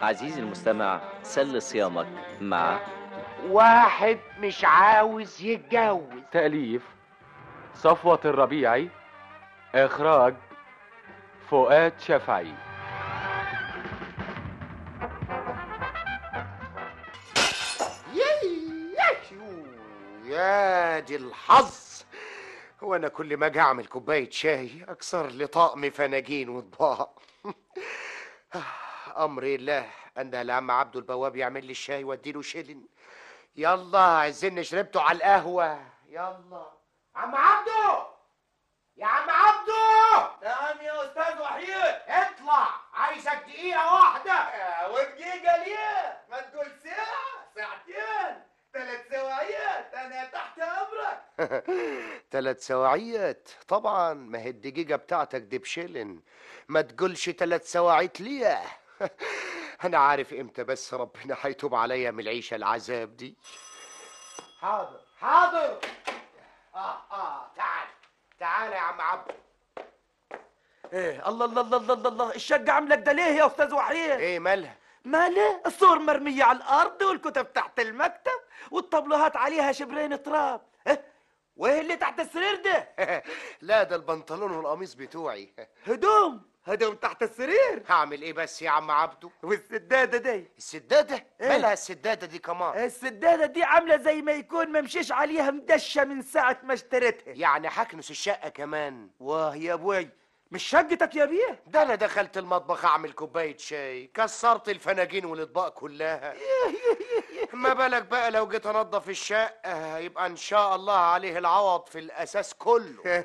عزيزي المستمع سل صيامك مع واحد مش عاوز يتجوز تأليف صفوة الربيعي إخراج فؤاد شفعي يا دي الحظ هو انا كل ما اجي اعمل كوبايه شاي اكسر لي طقم فناجين واطباق امر الله ان العم عبده البواب يعمل لي الشاي واديله شيلن يلا عايزين شربته على القهوه يلا عم عبده يا عم عبده نعم يا استاذ وحيد اطلع عايزك دقيقه واحده ودقيقة ليه؟ ما تقول ساعة ساعتين ثلاث سواعيات أنا تحت أمرك ثلاث سواعيات طبعا ما هي الدقيقة بتاعتك دي بشلن ما تقولش ثلاث سواعيت ليه أنا عارف إمتى بس ربنا هيتوب عليا من العيشة العذاب دي حاضر حاضر آه آه تعال تعال يا عم عبد ايه الله الله الله الله الله, الله. الشقة عاملة كده ليه يا استاذ وحيد؟ إيه مالها ماله؟ الصور مرمية على الأرض والكتب تحت المكتب والطبلوهات عليها شبرين تراب إيه؟ وايه اللي تحت السرير ده؟ لا ده البنطلون والقميص بتوعي هدوم هدوم تحت السرير هعمل إيه بس يا عم عبده والسدادة دي السدادة إيه؟ مالها السدادة دي كمان السدادة دي عاملة زي ما يكون ممشيش عليها مدشة من ساعة ما اشتريتها يعني هكنس الشقة كمان واه يا ابوي مش شقتك يا بيه ده انا دخلت المطبخ اعمل كوبايه شاي كسرت الفناجين والاطباق كلها ما بالك بقى لو جيت انضف الشقه يبقى ان شاء الله عليه العوض في الاساس كله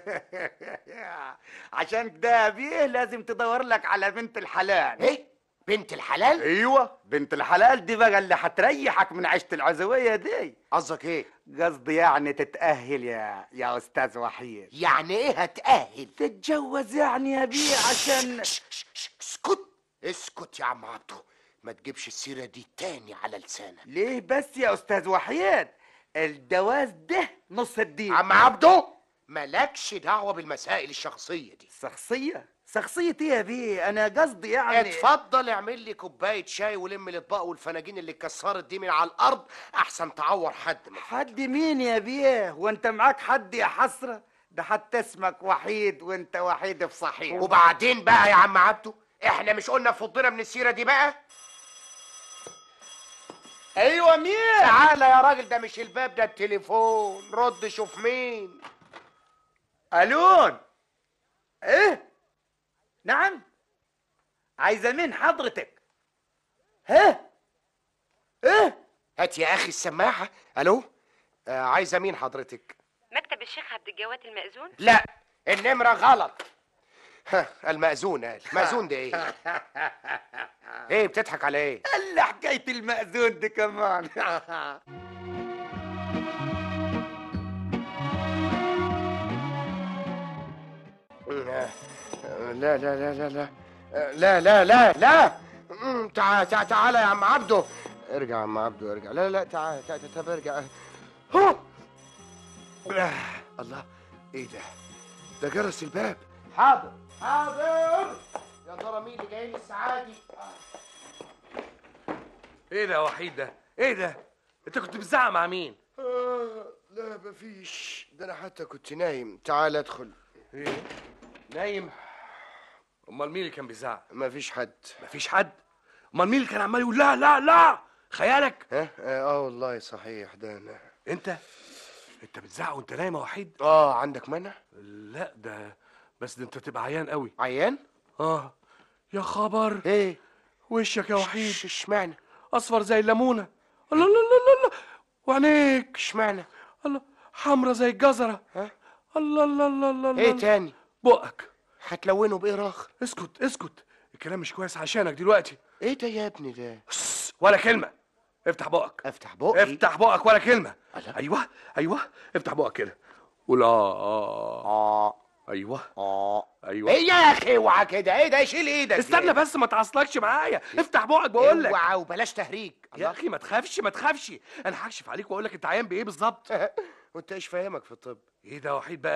عشان كده يا بيه لازم تدور لك على بنت الحلال ايه بنت الحلال ايوه بنت الحلال دي بقى اللي هتريحك من عيشه العزويه دي قصدك ايه قصدي يعني تتاهل يا يا استاذ وحيد يعني ايه هتاهل تتجوز يعني يا بيه عشان ش- ش- ش- اسكت اسكت يا عم عبده ما تجيبش السيره دي تاني على لسانك ليه بس يا استاذ وحيد الجواز ده نص الدين عم عبده مالكش دعوه بالمسائل الشخصيه دي شخصيه شخصيه ايه يا بيه انا قصدي يعني اتفضل اعمل لي كوبايه شاي ولم الاطباق والفناجين اللي اتكسرت دي من على الارض احسن تعور حد منهم. حد مين يا بيه وانت معاك حد يا حسره ده حتى اسمك وحيد وانت وحيد بصحيح وبعدين بقى يا عم عبده احنا مش قلنا فضنا من السيره دي بقى ايوه مين تعالى يا راجل ده مش الباب ده التليفون رد شوف مين الون ايه نعم عايزه مين حضرتك ها ايه هات يا اخي السماعه الو آه عايزه مين حضرتك مكتب الشيخ عبد الجواد المأذون لا النمره غلط ها، المأذون قال مأذون ده ايه ايه بتضحك على ايه الا حكايه المأذون دي كمان لا لا لا لا لا لا لا لا لا مم، تعال تعال تعال يا عم عبده ارجع يا عم عبده ارجع لا لا تعال تعال تعال ارجع هو آه، الله ايه ده ده جرس الباب حاضر حاضر يا ترى مين اللي جاي لي الساعه دي ايه ده يا وحيد ده ايه ده انت كنت بتزعق مع مين آه لا مفيش ده انا حتى كنت نايم تعال ادخل ايه نايم امال مين اللي كان بيزعق مفيش حد مفيش حد امال مين اللي كان عمال يقول لا لا لا خيالك ها اه آه، والله صحيح ده انا انت انت بتزعق وانت نايم يا وحيد اه عندك منع لا ده بس ده انت تبقى عيان قوي عيان اه يا خبر ايه وشك يا وحيد ش- اشمعنى اصفر زي الليمونه الله الله الله الله الله وعينيك اشمعنى الله حمرا زي الجزره ها الله الله الله الله الله ايه تاني بقك هتلونه بايه راخر اسكت اسكت الكلام مش كويس عشانك دلوقتي ايه ده يا ابني ده بس، ولا كلمه افتح بقك افتح بقي افتح بقك ولا كلمه ألا؟ ايوه ايوه افتح بقك كده قول اه اه اه ايوه اه ايوه ايه يا اخي اوعى كده ايه ده شيل ايدك استنى بس ما تعصلكش معايا افتح بقك بقول لك اوعى وبلاش تهريج يا اخي ما تخافش ما تخافش انا هكشف عليك واقول لك انت عيان بايه بالظبط وانت ايش فاهمك في الطب ايه ده يا وحيد بقى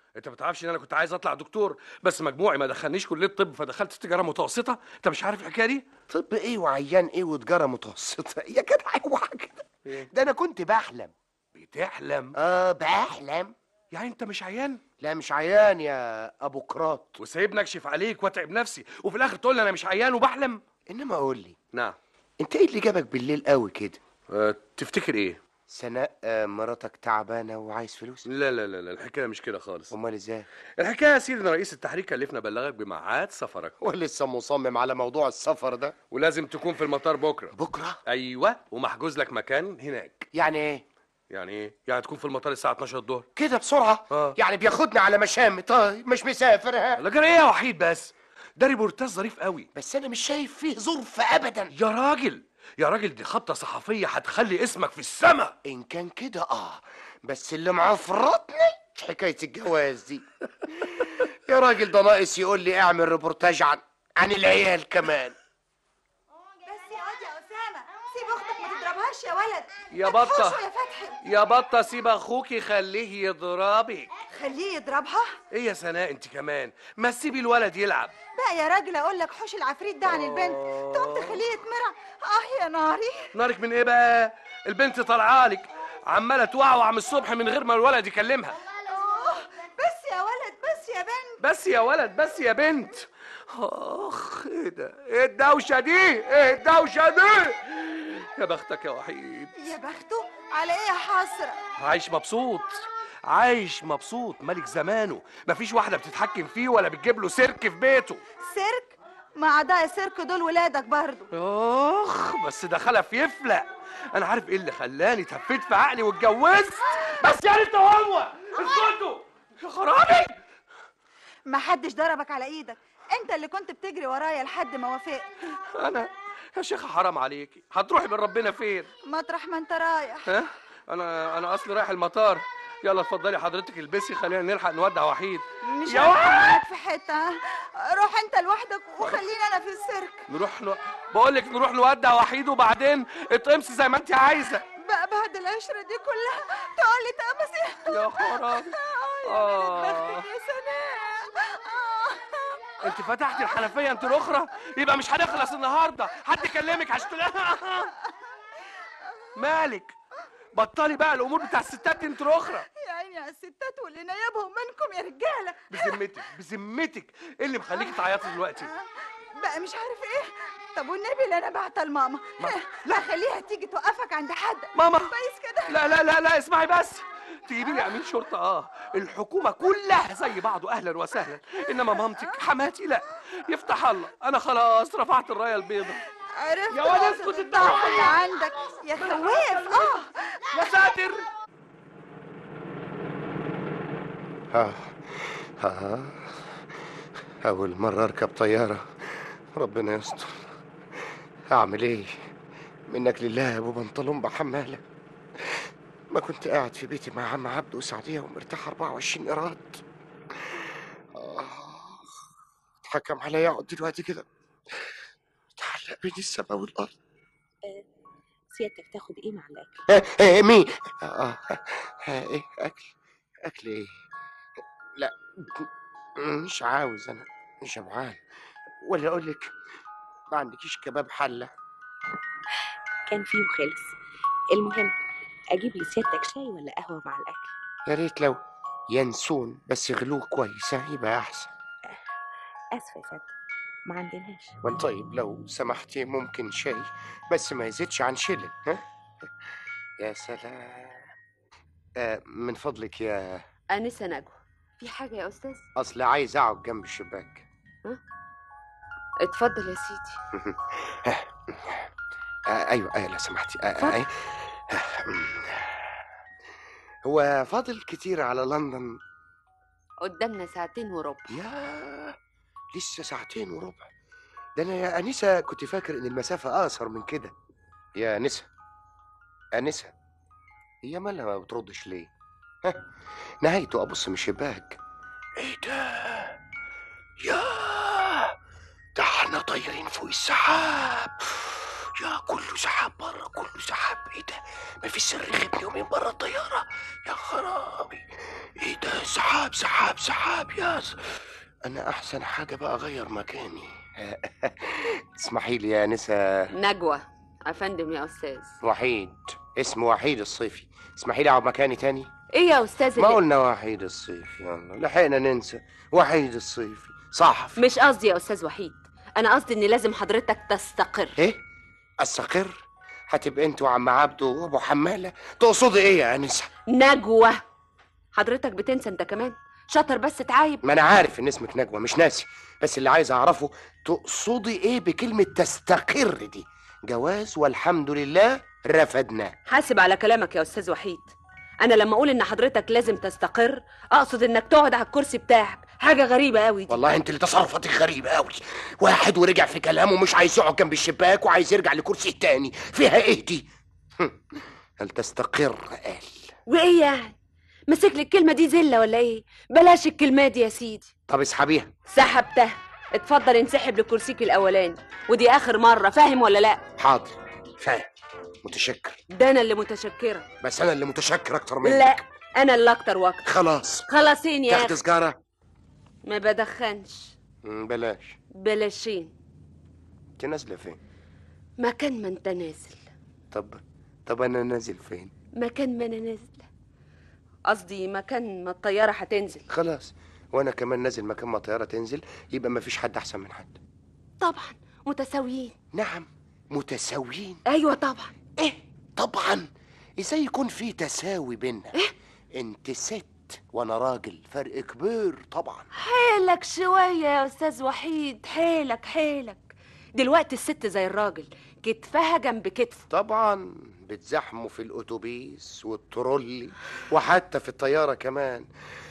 انت ما تعرفش ان انا كنت عايز اطلع دكتور بس مجموعي ما دخلنيش كليه طب فدخلت تجاره متوسطه انت مش عارف الحكايه دي طب ايه وعيان ايه وتجاره متوسطه يا جدع اوعى كده ده انا كنت بحلم بتحلم اه بحلم يعني انت مش عيان لا مش عيان يا ابو كراط وسايبني اكشف عليك واتعب نفسي وفي الاخر تقول لي انا مش عيان وبحلم انما قول لي نعم انت ايه اللي جابك بالليل قوي كده أه تفتكر ايه سناء آه، مراتك تعبانه وعايز فلوس لا لا لا لا الحكايه مش كده خالص امال ازاي الحكايه يا سيدي ان رئيس التحرير كلفنا بلغك بميعاد سفرك ولسه مصمم على موضوع السفر ده ولازم تكون في المطار بكره بكره ايوه ومحجوز لك مكان هناك يعني ايه يعني ايه يعني تكون في المطار الساعه 12 الظهر كده بسرعه آه. يعني بياخدني على مشام طيب مش مسافر ها لا جرى ايه يا وحيد بس ده ريبورتاج ظريف قوي بس انا مش شايف فيه ظرف ابدا يا راجل يا راجل دي خطه صحفيه هتخلي اسمك في السماء ان كان كده اه بس اللي معفرطني حكايه الجواز دي يا راجل ده ناقص يقول لي اعمل ريبورتاج عن عن العيال كمان بس يا واد يا اسامه سيب اختك ما تضربهاش يا ولد يا ما بطة. تحوشه يا فتحي يا بطه سيب اخوك خليه يضربك خليه يضربها ايه يا سناء انت كمان ما تسيبي الولد يلعب بقى يا راجل اقول لك حوش العفريت ده عن البنت تقوم تخليه يتمرع اه يا ناري نارك من ايه بقى البنت طالعالك عماله توعوع من الصبح من غير ما الولد يكلمها آه، بس يا ولد بس يا بنت بس يا ولد بس يا بنت اخ ايه ده ايه الدوشه دي ايه الدوشه دي يا بختك يا وحيد يا بخته على ايه يا حسره عايش مبسوط عايش مبسوط ملك زمانه مفيش واحده بتتحكم فيه ولا بتجيب له سيرك في بيته سيرك ما اعضاء السيرك دول ولادك برضو اخ بس ده خلف يفلق انا عارف ايه اللي خلاني تفيت في عقلي واتجوزت بس يعني انت وهو اسكتوا يا خرابي ما حدش ضربك على ايدك انت اللي كنت بتجري ورايا لحد ما وافقت انا يا شيخة حرام عليكي هتروحي من ربنا فين مطرح ما انت رايح ها انا انا اصلي رايح المطار يلا اتفضلي حضرتك البسي خلينا نلحق نودع وحيد مش يا هروح ولد! معاك في حته ها؟ روح انت لوحدك وخليني انا في السيرك نروح نو... بقول لك نروح نودع وحيد وبعدين اتقمصي زي ما انت عايزه بقى بعد العشرة دي كلها تقول لي تقمصي يا خرابي آه، يا آه. بنت بختك يا سناء آه. انت فتحتي الحنفيه انت الاخرى يبقى مش هنخلص النهارده حد يكلمك عشان مالك بطلي بقى الامور بتاع الستات انت الاخرى يا عيني على الستات واللي نايبهم منكم يا رجاله بذمتك بذمتك ايه اللي مخليكي تعيطي دلوقتي آه، بقى مش عارف ايه طب والنبي اللي انا بعتها لماما ما- لا خليها تيجي توقفك عند حد ماما. كويس كده لا لا لا لا اسمعي بس تجيبي لي امين شرطه اه الحكومه كلها زي بعض اهلا وسهلا انما مامتك حماتي لا يفتح الله انا خلاص رفعت الرايه البيضاء عرفت يا ولد نقطة اسكت الضعف انت. اللي عندك يا خواف اه يا ساتر آه. آه. أول مرة أركب طيارة ربنا يستر أعمل إيه منك لله يا أبو بنطلون بحمالة ما كنت قاعد في بيتي مع عم عبده وسعدية ومرتاح 24 إيراد آه. اتحكم عليا أقعد دلوقتي كده تعلق بين السماء والأرض سيادتك تاخد ايه مع الاكل آه، آه، مين آه. آه. آه. إيه أكل أكل إيه لا مش عاوز أنا مش جوعان ولا أقول لك ما عندكيش كباب حلة كان فيه وخلص المهم اجيب لسيادتك شاي ولا قهوه مع الاكل يا ريت لو ينسون بس يغلوه كويس ها، يبقى أحسن اسفه يا فندم ما عندناش طيب لو سمحتي ممكن شاي بس ما يزيدش عن شلن ها يا سلام آه من فضلك يا أنسة نجوى في حاجة يا أستاذ؟ أصل عايز أقعد جنب الشباك اتفضل يا سيدي آه أيوة أيوة لو سمحتي آه آه أيوة. هو فاضل كتير على لندن قدامنا ساعتين وربع يا لسه ساعتين وربع ده انا يا انسه كنت فاكر ان المسافه اقصر من كده يا انسه انسه هي مالها ما بتردش ليه ها نهايته ابص من الشباك ايه ده يا ده احنا طايرين فوق السحاب يا كله سحاب بره كله سحاب ايه ده مفيش سر غبني يومين بره الطياره يا خرابي ايه ده سحاب سحاب سحاب يا س... انا احسن حاجه بقى اغير مكاني اسمحي لي يا نسا نجوى افندم يا استاذ وحيد اسمه وحيد الصيفي اسمحي لي اقعد مكاني تاني ايه يا استاذ ما اللي... قلنا وحيد الصيفي يلا لحقنا ننسى وحيد الصيفي صحفي مش قصدي يا استاذ وحيد انا قصدي ان لازم حضرتك تستقر ايه استقر هتبقى انت وعم عبده وابو حماله تقصدي ايه يا انسه نجوى حضرتك بتنسى انت كمان شاطر بس تعايب ما انا عارف ان اسمك نجوى مش ناسي بس اللي عايز اعرفه تقصدي ايه بكلمه تستقر دي جواز والحمد لله رفدناه حاسب على كلامك يا استاذ وحيد انا لما اقول ان حضرتك لازم تستقر اقصد انك تقعد على الكرسي بتاعك حاجه غريبه قوي دي والله انت اللي تصرفاتك غريبه قوي واحد ورجع في كلامه مش عايز يقعد جنب الشباك وعايز يرجع لكرسي التاني فيها ايه دي هل تستقر قال وايه يعني مسك لي الكلمه دي زله ولا ايه بلاش الكلمه دي يا سيدي طب اسحبيها سحبتها اتفضل انسحب لكرسيك الاولاني ودي اخر مره فاهم ولا لا حاضر فاهم متشكر ده انا اللي متشكره بس انا اللي متشكر اكتر منك لا انا اللي اكتر واكتر خلاص خلاصين يا تاخد اخي سجاره ما بدخنش مم، بلاش بلاشين انت نازله فين مكان ما انت نازل طب طب انا نازل فين مكان ما انا نازله قصدي مكان ما الطياره هتنزل خلاص وانا كمان نازل مكان ما طياره تنزل يبقى ما فيش حد احسن من حد طبعا متساويين نعم متساويين ايوه طبعا ايه طبعا ازاي يكون في تساوي بيننا إيه؟ انت ست وانا راجل فرق كبير طبعا حيلك شويه يا استاذ وحيد حيلك حيلك دلوقتي الست زي الراجل كتفها جنب كتفه طبعا بتزحموا في الاتوبيس والترولي وحتى في الطياره كمان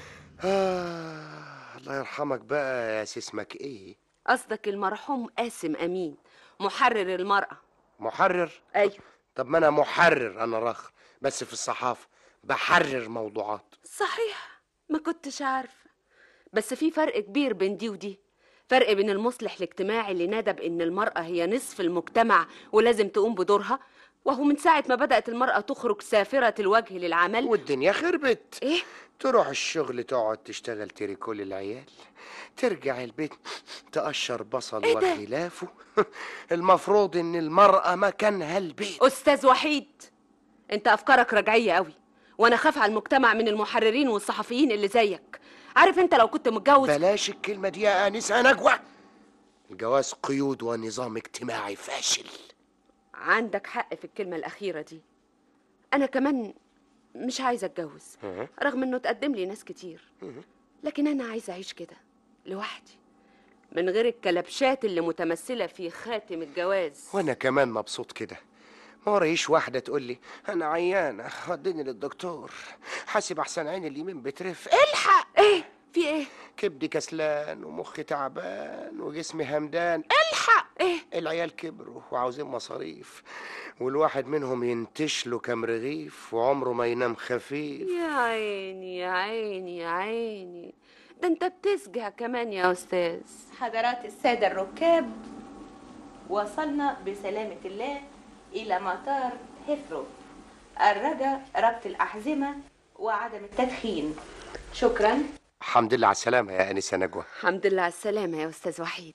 آه الله يرحمك بقى يا سي اسمك ايه قصدك المرحوم قاسم امين محرر المراه محرر ايوه طب ما انا محرر انا رخر بس في الصحافه بحرر موضوعات صحيح ما كنتش عارفه بس في فرق كبير بين دي ودي فرق بين المصلح الاجتماعي اللي نادى بان المراه هي نصف المجتمع ولازم تقوم بدورها وهو من ساعه ما بدات المراه تخرج سافره الوجه للعمل والدنيا خربت ايه تروح الشغل تقعد تشتغل تريكو للعيال ترجع البيت تقشر بصل إيه ده؟ وخلافه المفروض ان المرأة مكانها البيت استاذ وحيد انت افكارك رجعيه قوي وانا خاف على المجتمع من المحررين والصحفيين اللي زيك عارف انت لو كنت متجوز بلاش الكلمة دي يا آنسة نجوى الجواز قيود ونظام اجتماعي فاشل عندك حق في الكلمه الاخيره دي انا كمان مش عايزه اتجوز رغم انه تقدم لي ناس كتير لكن انا عايزه اعيش كده لوحدي من غير الكلبشات اللي متمثله في خاتم الجواز وانا كمان مبسوط كده ما ورايش واحدة تقول لي أنا عيانة وديني للدكتور حاسب أحسن عيني اليمين بترف الحق ايه في ايه كبدي كسلان ومخي تعبان وجسمي همدان الحق ايه العيال كبروا وعاوزين مصاريف والواحد منهم ينتش له كام رغيف وعمره ما ينام خفيف يا عيني يا عيني يا عيني ده انت بتسجع كمان يا استاذ حضرات السادة الركاب وصلنا بسلامة الله إلى مطار هيثرو الرجاء ربط الأحزمة وعدم التدخين شكرا الحمد لله على السلامة يا أنسة نجوى الحمد لله على السلامه يا استاذ وحيد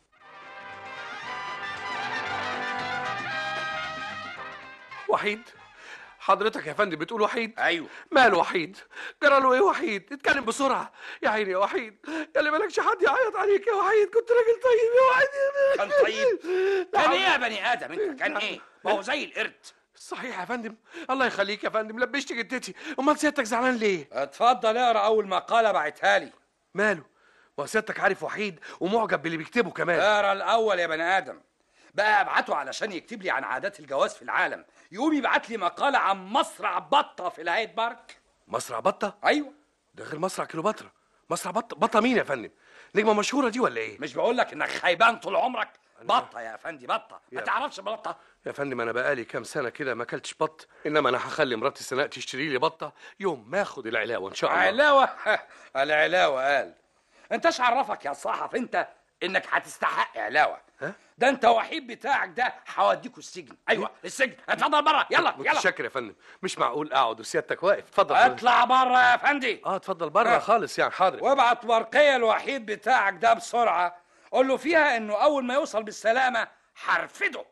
وحيد حضرتك يا فندم بتقول وحيد ايوه ماله وحيد جرى له ايه وحيد اتكلم بسرعه يا عيني يا وحيد يا اللي مالكش حد يعيط عليك يا وحيد كنت راجل طيب يا وحيد كان طيب كان ايه يا بني ادم انت كان ايه ما هو زي القرد صحيح يا فندم الله يخليك يا فندم لبشت جدتي امال سيادتك زعلان ليه اتفضل اقرا اول مقاله بعتها لي ماله ما سيادتك عارف وحيد ومعجب باللي بيكتبه كمان اقرا الاول يا بني ادم بقى ابعته علشان يكتب لي عن عادات الجواز في العالم يقوم يبعت لي مقاله عن مصرع بطه في الهايد بارك مصرع بطه ايوه ده غير مصرع كيلوباترا مصرع بطه بطه مين يا فندم نجمه مشهوره دي ولا ايه مش بقول لك انك خيبان طول عمرك بطه يا افندي بطه ما يا- تعرفش بطه يا فندم انا بقالي كام سنه كده ما اكلتش بط انما انا هخلي مراتي سناء تشتري لي بطه يوم ما اخد العلاوه ان شاء الله علاوه العلاوه قال انتش عرفك يا صاحب انت انك هتستحق علاوه ده انت وحيد بتاعك ده هوديكوا السجن ايوه السجن اتفضل بره يلا يلا متشكر يا فندم مش معقول اقعد وسيادتك واقف اتفضل يا فندم. اطلع بره يا فندي اه اتفضل بره ها. خالص يعني حاضر وابعت برقيه الوحيد بتاعك ده بسرعه قول له فيها انه اول ما يوصل بالسلامه هرفده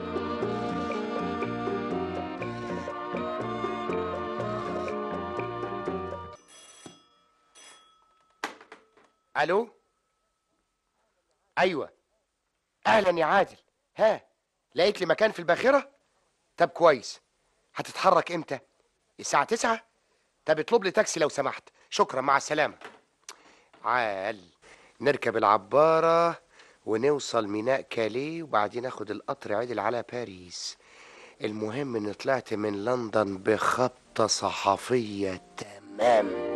الو ايوه اهلا يا عادل ها لقيت لي مكان في الباخره طب كويس هتتحرك امتى الساعه تسعة طب اطلب لي تاكسي لو سمحت شكرا مع السلامه عال نركب العباره ونوصل ميناء كاليه وبعدين اخد القطر عدل على باريس المهم اني طلعت من لندن بخبطه صحفيه تمام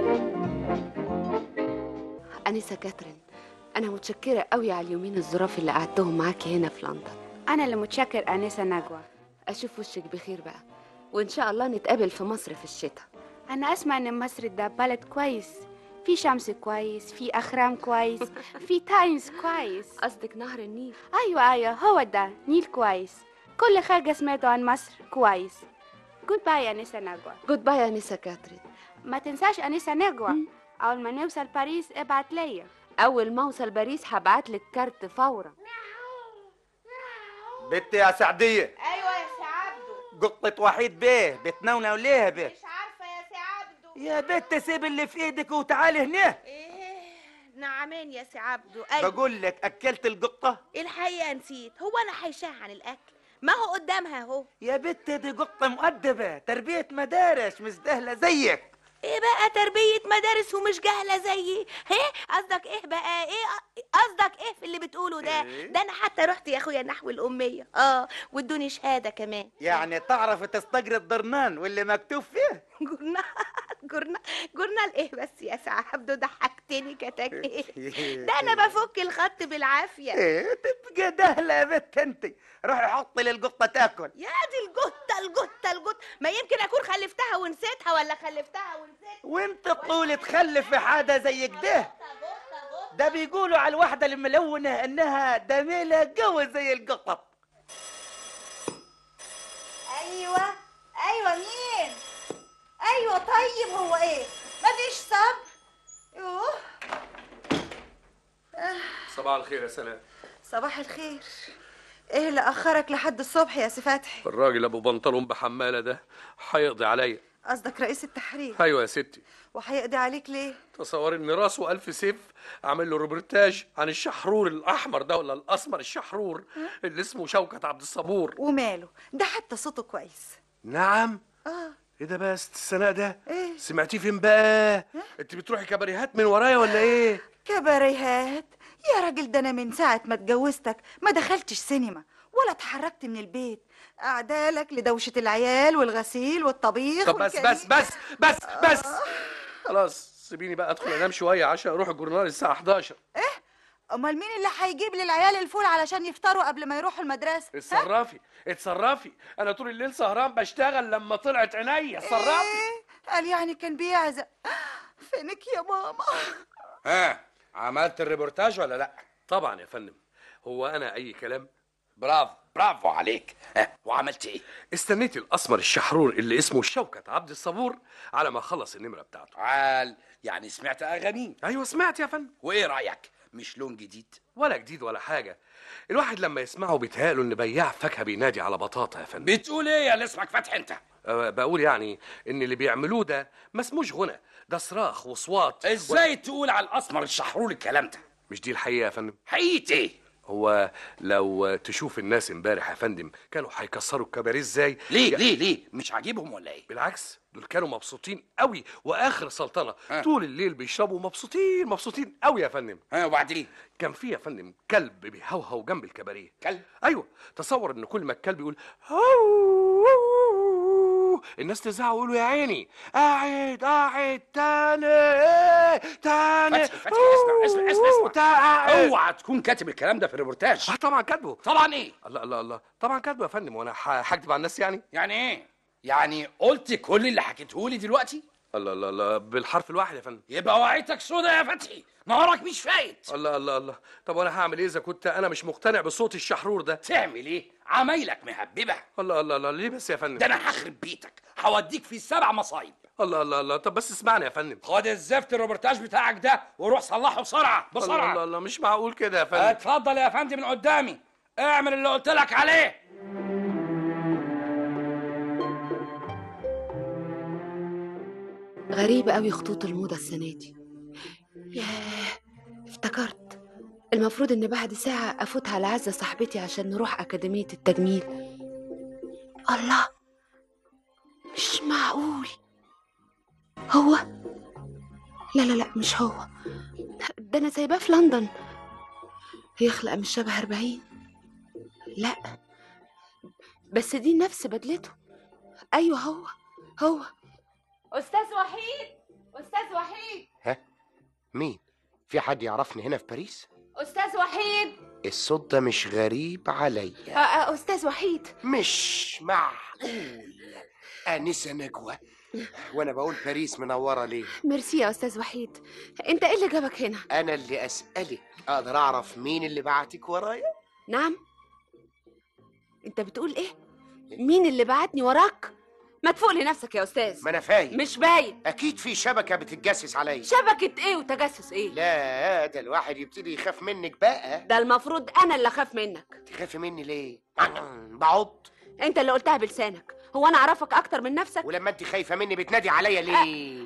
أنسة كاترين أنا متشكرة قوي على اليومين الظراف اللي قعدتهم معاكي هنا في لندن أنا اللي متشكر أنسة نجوى أشوف وشك بخير بقى وإن شاء الله نتقابل في مصر في الشتاء أنا أسمع إن مصر ده بلد كويس في شمس كويس في أخرام كويس في تايمز كويس قصدك نهر النيل أيوة أيوة هو ده نيل كويس كل حاجة سمعته عن مصر كويس جود باي يا أنسة نجوى جود باي يا أنسة كاترين ما تنساش أنسة نجوى أول ما نوصل باريس ابعت ليا أول ما أوصل باريس هبعتلك كارت فورا بنت يا سعدية ايوه يا سي عبده قطة وحيد بيه بتنونة وليه بيه مش عارفه يا سي عبده يا بنت سيب اللي في ايدك وتعالي هنا ايه نعمين يا سي عبده ايوه بقول لك اكلت القطة الحقيقه نسيت هو انا حيشاها عن الاكل ما هو قدامها اهو يا بنت دي قطة مؤدبة تربية مدارس مش دهلة زيك ايه بقى تربية مدارس ومش جاهلة زيي هي قصدك ايه بقى ايه قصدك ايه في اللي بتقوله ده إيه؟ ده انا حتى رحت يا اخويا نحو الامية اه وادوني شهادة كمان يعني تعرف تستجري الضرنان واللي مكتوب فيه جورنال جورنال جورنال ايه بس يا سي عبده ضحكتني كتاكي ده انا بفك الخط بالعافية ايه تبقى دهلة يا بنت انت روحي حطي للقطة تاكل يا دي الجتة الجتة الجتة ما يمكن اكون خلفتها ونسيتها ولا خلفتها ونسيتها وانت طول تخلف في حاجة زي كده ده بيقولوا على الواحدة الملونة انها دميلة قوي زي القطط ايوه ايوه مين ايوه طيب هو ايه مفيش صبر يوه صباح الخير يا سلام صباح الخير ايه اللي اخرك لحد الصبح يا سي فتحي الراجل ابو بنطلون بحماله ده هيقضي عليا قصدك رئيس التحرير ايوه يا ستي وهيقضي عليك ليه تصور ان راسه ألف سيف عامل له روبرتاج عن الشحرور الاحمر ده ولا الاسمر الشحرور اللي اسمه شوكت عبد الصبور وماله ده حتى صوته كويس نعم اه ايه ده بس السناء ده ايه سمعتيه فين بقى انت بتروحي كباريهات من ورايا ولا ايه كباريهات يا راجل ده انا من ساعه ما اتجوزتك ما دخلتش سينما ولا اتحركت من البيت اعدالك لدوشه العيال والغسيل والطبيخ طب بس والكريم. بس بس بس بس خلاص سيبيني بقى ادخل انام شويه عشان اروح الجورنال الساعه 11 امال مين اللي هيجيب للعيال الفول علشان يفطروا قبل ما يروحوا المدرسه اتصرفي اتصرفي انا طول الليل سهران بشتغل لما طلعت عينيا اتصرفي إيه؟ قال يعني كان بيعزق فينك يا ماما ها عملت الريبورتاج ولا لا طبعا يا فندم هو انا اي كلام برافو برافو عليك ها وعملت ايه استنيت الاسمر الشحرور اللي اسمه شوكت عبد الصبور على ما خلص النمره بتاعته عال يعني سمعت اغانيه ايوه سمعت يا فندم وايه رايك مش لون جديد ولا جديد ولا حاجه الواحد لما يسمعه بيتهيأله ان بياع فاكهه بينادي على بطاطا يا فندم بتقول ايه يا اللي اسمك فتحي انت أه بقول يعني ان اللي بيعملوه ده ما اسموش غنى ده صراخ وصوات ازاي تقول على الاسمر الشحرور الكلام ده مش دي الحقيقه يا فندم حقيقة ايه هو لو تشوف الناس امبارح يا فندم كانوا هيكسروا الكباريه ازاي ليه يا- ليه ليه مش عاجبهم ولا ايه بالعكس دول كانوا مبسوطين قوي واخر سلطنه ها. طول الليل بيشربوا مبسوطين مبسوطين قوي يا فندم ها وبعدين كان في يا فندم كلب بيهوهو جنب الكباريه كلب ايوه تصور ان كل ما الكلب يقول هو الناس تزعق ويقولوا يا عيني قاعد قاعد تاني تاني فتحي فتحي اسمع اسمع اسمع اسمع تعال اوعى تكون كاتب الكلام ده في الريبورتاج اه طبعا كاتبه طبعا ايه الله الله الله طبعا كاتبه يا فندم وانا ح- هكدب على الناس يعني يعني ايه يعني قلت كل اللي حكيته لي دلوقتي الله الله الله بالحرف الواحد يا فندم يبقى وعيتك سودا يا فتحي نهارك مش فايت الله الله الله طب وانا هعمل ايه اذا كنت انا مش مقتنع بصوت الشحرور ده تعمل ايه عمايلك مهببه الله الله الله ليه بس يا فندم ده انا هخرب بيتك هوديك في سبع مصايب الله الله الله طب بس اسمعني يا فندم خد الزفت الروبرتاج بتاعك ده وروح صلحه بسرعه الله بسرعه الله الله مش معقول كده يا فندم اتفضل يا فندم من قدامي اعمل اللي قلت لك عليه غريبة قوي خطوط الموضة السنة دي ياه افتكرت المفروض ان بعد ساعة افوت على عزة صاحبتي عشان نروح اكاديمية التجميل الله مش معقول هو لا لا لا مش هو ده انا سايباه في لندن يخلق مش شبه أربعين لا بس دي نفس بدلته ايوه هو هو استاذ وحيد استاذ وحيد ها مين في حد يعرفني هنا في باريس استاذ وحيد الصوت ده مش غريب عليا آه، آه، استاذ وحيد مش معقول انسه نجوى وانا بقول باريس منوره ليه ميرسي يا استاذ وحيد انت ايه اللي جابك هنا انا اللي اسالك اقدر اعرف مين اللي بعتك ورايا نعم انت بتقول ايه مين اللي بعتني وراك ما تفوق لنفسك يا استاذ ما انا فايق مش باين اكيد في شبكه بتتجسس عليا شبكة ايه وتجسس ايه لا ده الواحد يبتدي يخاف منك بقى ده المفروض انا اللي اخاف منك تخافي مني ليه بعض انت اللي قلتها بلسانك هو انا اعرفك اكتر من نفسك ولما انت خايفه مني بتنادي عليا ليه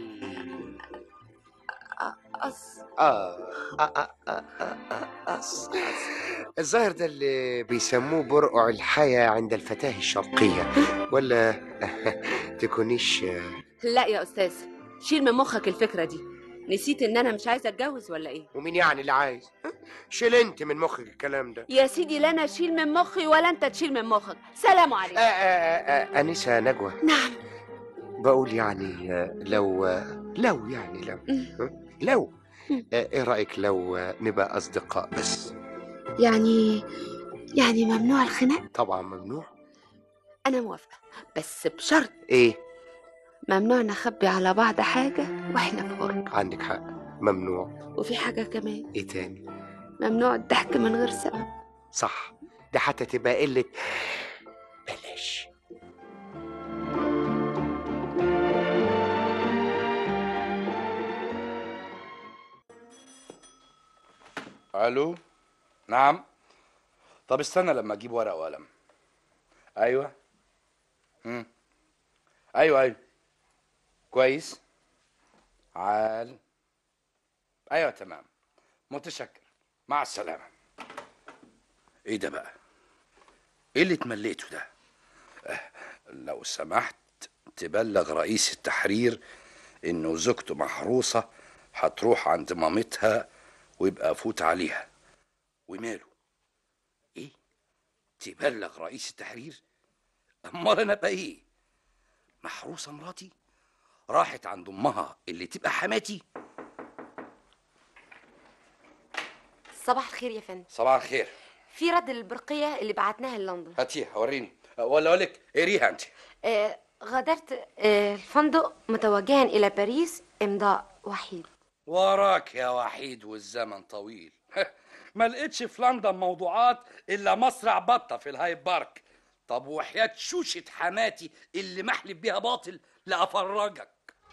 أص... آه آه آه آه آه آه أص الظاهر ده اللي بيسموه برقع الحياة عند الفتاة الشرقية ولا تكونيش لا يا استاذ شيل من مخك الفكرة دي نسيت ان انا مش عايزه اتجوز ولا ايه ومين يعني اللي عايز شيل انت من مخك الكلام ده يا سيدي لا انا اشيل من مخي ولا انت تشيل من مخك سلام آه عليكم آه آه آه أنسة نجوى نعم بقول يعني آه، لو آه، لو يعني لو لو آه، ايه رأيك لو آه، نبقى أصدقاء بس يعني يعني ممنوع الخناق طبعا ممنوع انا موافقه بس بشرط ايه ممنوع نخبي على بعض حاجه واحنا في غرب عندك حق ممنوع وفي حاجه كمان ايه تاني ممنوع الضحك من غير سبب صح ده حتى تبقى قلة بلاش الو نعم طب استنى لما اجيب ورقه وقلم ايوه مم. ايوه ايوه كويس عال ايوه تمام متشكر مع السلامه ايه ده بقى ايه اللي اتمليته ده آه، لو سمحت تبلغ رئيس التحرير انه زوجته محروسه هتروح عند مامتها ويبقى فوت عليها وماله ايه تبلغ رئيس التحرير امال انا بقى ايه محروسه مراتي راحت عند امها اللي تبقى حماتي صباح الخير يا فندم صباح الخير في رد البرقية اللي بعتناها لندن هاتيها وريني ولا اقول لك قريها انت آه غادرت آه الفندق متوجها إلى باريس إمضاء وحيد وراك يا وحيد والزمن طويل ما لقيتش في لندن موضوعات الا مصرع بطه في الهايد بارك طب وحياة شوشة حماتي اللي محلف بيها باطل لأفرجك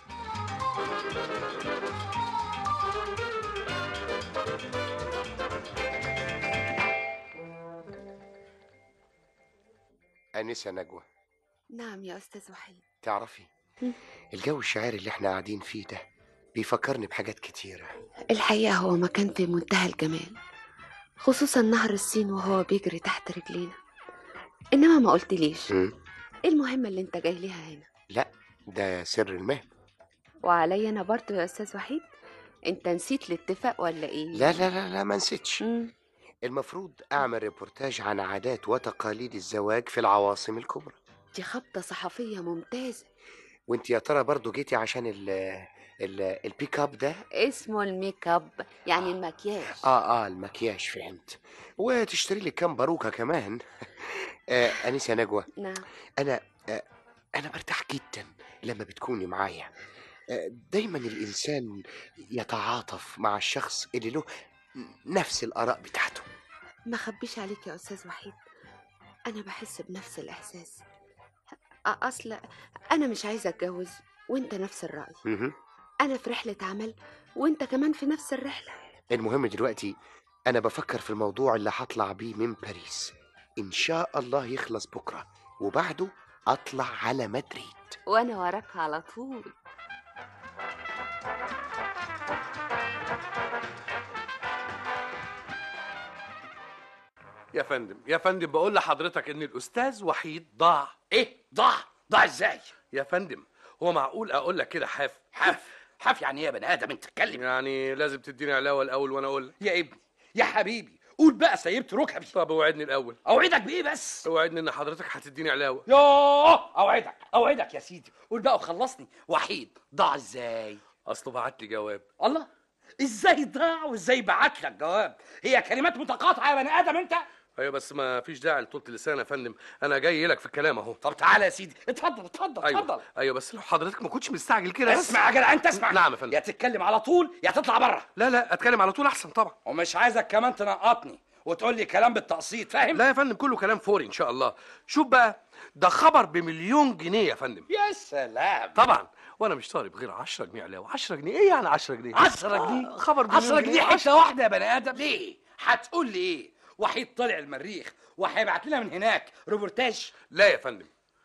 أنسة نجوى نعم يا استاذ وحيد تعرفي الجو الشاعري اللي احنا قاعدين فيه ده بيفكرني بحاجات كتيرة الحقيقه هو مكان في منتهى الجمال خصوصا نهر السين وهو بيجري تحت رجلينا انما ما قلتليش مم. ايه المهمه اللي انت جاي ليها هنا لا ده سر المهنة وعليا انا برضه يا استاذ وحيد انت نسيت الاتفاق ولا ايه لا لا لا لا ما نسيتش المفروض أعمل ريبورتاج عن عادات وتقاليد الزواج في العواصم الكبرى دي خبطه صحفيه ممتازه وانت يا ترى برضو جيتي عشان ال ال البيك اب ده اسمه الميك اب يعني المكياج اه اه المكياج فهمت وتشتري لي كام باروكه كمان آه انسه نجوى نعم انا آه انا برتاح جدا لما بتكوني معايا آه، دايما الانسان يتعاطف مع الشخص اللي له نفس الاراء بتاعته ما خبيش عليك يا أستاذ وحيد أنا بحس بنفس الإحساس أ- أصل أنا مش عايزة أتجوز وأنت نفس الرأي مهم. أنا في رحلة عمل وأنت كمان في نفس الرحلة المهم دلوقتي انا بفكر في الموضوع اللي هطلع بيه من باريس ان شاء الله يخلص بكره وبعده اطلع على مدريد وأنا وراك على طول يا فندم يا فندم بقول لحضرتك ان الاستاذ وحيد ضاع ايه ضاع ضاع ازاي يا فندم هو معقول اقول لك كده حاف حاف حاف يعني ايه يا بني ادم انت تتكلم يعني لازم تديني علاوه الاول وانا اقول لك يا ابني يا حبيبي قول بقى سيبت ركبي طب اوعدني الاول اوعدك بايه بس اوعدني ان حضرتك هتديني علاوه يوه اوعدك اوعدك يا سيدي قول بقى وخلصني وحيد ضاع ازاي اصله بعت لي جواب الله ازاي ضاع وازاي بعت لك جواب هي كلمات متقاطعه يا بني ادم انت ايوه بس ما فيش داعي لطولة اللسان يا فندم انا جاي لك في الكلام اهو طب تعالى يا سيدي اتفضل اتفضل ايوه اتفضل ايوه بس لو حضرتك ما كنتش مستعجل كده بس. اسمع يا جدع انت اسمع نعم يا فندم يا تتكلم على طول يا تطلع بره لا لا اتكلم على طول احسن طبعا ومش عايزك كمان تنقطني وتقول لي كلام بالتقسيط فاهم لا يا فندم كله كلام فوري ان شاء الله شوف بقى ده خبر بمليون جنيه يا فندم يا سلام طبعا وانا مش طالب غير 10 جنيه علاوه 10 جنيه ايه يعني 10 جنيه 10 جنيه خبر بمليون 10 جنيه عشرة- حته واحده يا بني ادم ليه هتقول لي ايه وحيد طلع المريخ وهيبعت لنا من هناك روبورتاج لا يا فندم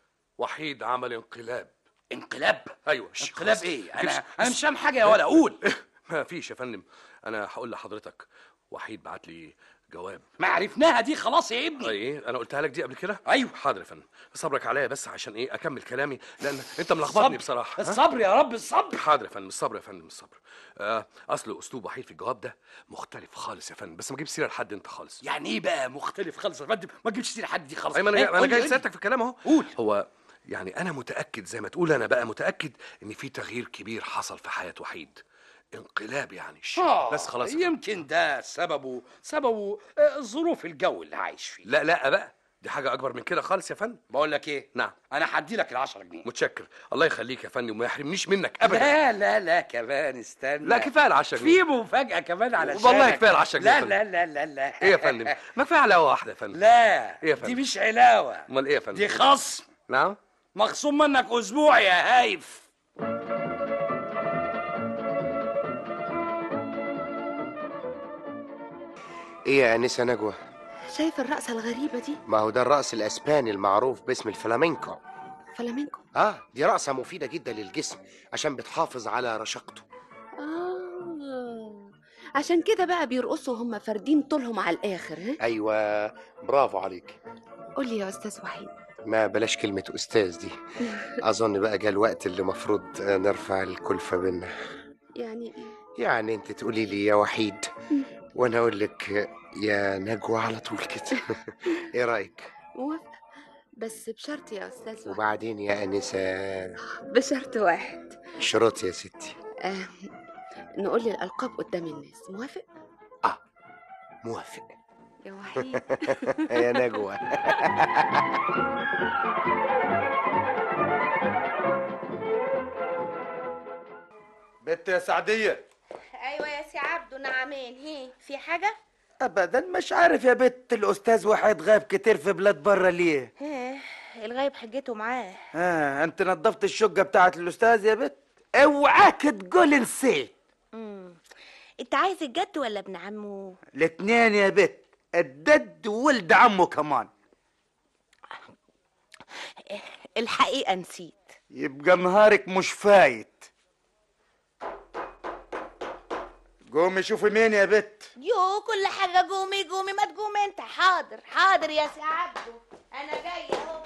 وحيد عمل انقلاب انقلاب ايوه انقلاب ايه انا انا مش فاهم حاجه يا ولا اقول ما فيش يا فندم انا هقول لحضرتك وحيد بعت لي جواب ما عرفناها دي خلاص يا ابني ايه انا قلتها لك دي قبل كده ايوه حاضر يا فندم صبرك عليا بس عشان ايه اكمل كلامي لان انت ملخبطني الصبر. بصراحه ها؟ الصبر يا رب الصبر حاضر يا فندم الصبر يا فندم الصبر آه اصل اسلوب وحيد في الجواب ده مختلف خالص يا فندم بس ما تجيبش سيره لحد انت خالص يعني ايه بقى مختلف خالص يا فندم ما تجيبش سيره حد دي خالص ايوه انا إيه؟ جاي انا قول لي- جاي قول لي. لسيادتك في الكلام اهو قول هو يعني انا متاكد زي ما تقول انا بقى متاكد ان في تغيير كبير حصل في حياه وحيد انقلاب يعني ش- آه، بس خلاص يا فندم. يمكن ده سببه سببه آه، ظروف الجو اللي عايش فيه لا لا بقى دي حاجه اكبر من كده خالص يا فندم بقول لك ايه نعم انا هدي لك ال 10 جنيه متشكر الله يخليك يا فندم وما يحرمنيش منك ابدا لا لا لا كمان استنى لا كفايه ال 10 جنيه في مفاجأة كمان على والله كفايه ال 10 جنيه لا يا فندم. لا لا لا لا ايه يا فندم ما كفايه علاوه واحده يا فندم لا ايه يا فندم دي مش علاوة امال ايه يا فندم دي خصم نعم مخصوم منك اسبوع يا هايف ايه يا انسه نجوى شايف الرقصة الغريبة دي ما هو ده الرقص الاسباني المعروف باسم الفلامينكو فلامينكو اه دي رقصه مفيده جدا للجسم عشان بتحافظ على رشاقته آه عشان كده بقى بيرقصوا هم فاردين طولهم على الآخر ها ايوه برافو عليك قول لي يا أستاذ وحيد ما بلاش كلمة أستاذ دي أظن بقى جه الوقت اللي مفروض نرفع الكلفة بينا يعني يعني أنت تقولي لي يا وحيد وأنا أقول لك يا نجوى على طول كده إيه رأيك؟ موافقة بس بشرط يا أستاذ وحيد وبعدين يا أنسة بشرط واحد شروط يا ستي آه نقول لي الألقاب قدام الناس موافق؟ موافق يا وحيد يا نجوى بنت يا سعدية ايوه يا سي عبدو نعمين هي في حاجه ابدا مش عارف يا بت الاستاذ وحيد غايب كتير في بلاد بره ليه ايه الغايب حجته معاه ها انت نظفت الشقه بتاعت الاستاذ يا بت اوعاك تقول نسيت مم. انت عايز الجد ولا ابن عمه الاتنين يا بت الدد وولد عمه كمان الحقيقه نسيت يبقى نهارك مش فايت قومي شوفي مين يا بت يو كل حاجه قومي قومي ما تقوم انت حاضر حاضر يا سي عبدو انا جايه اهو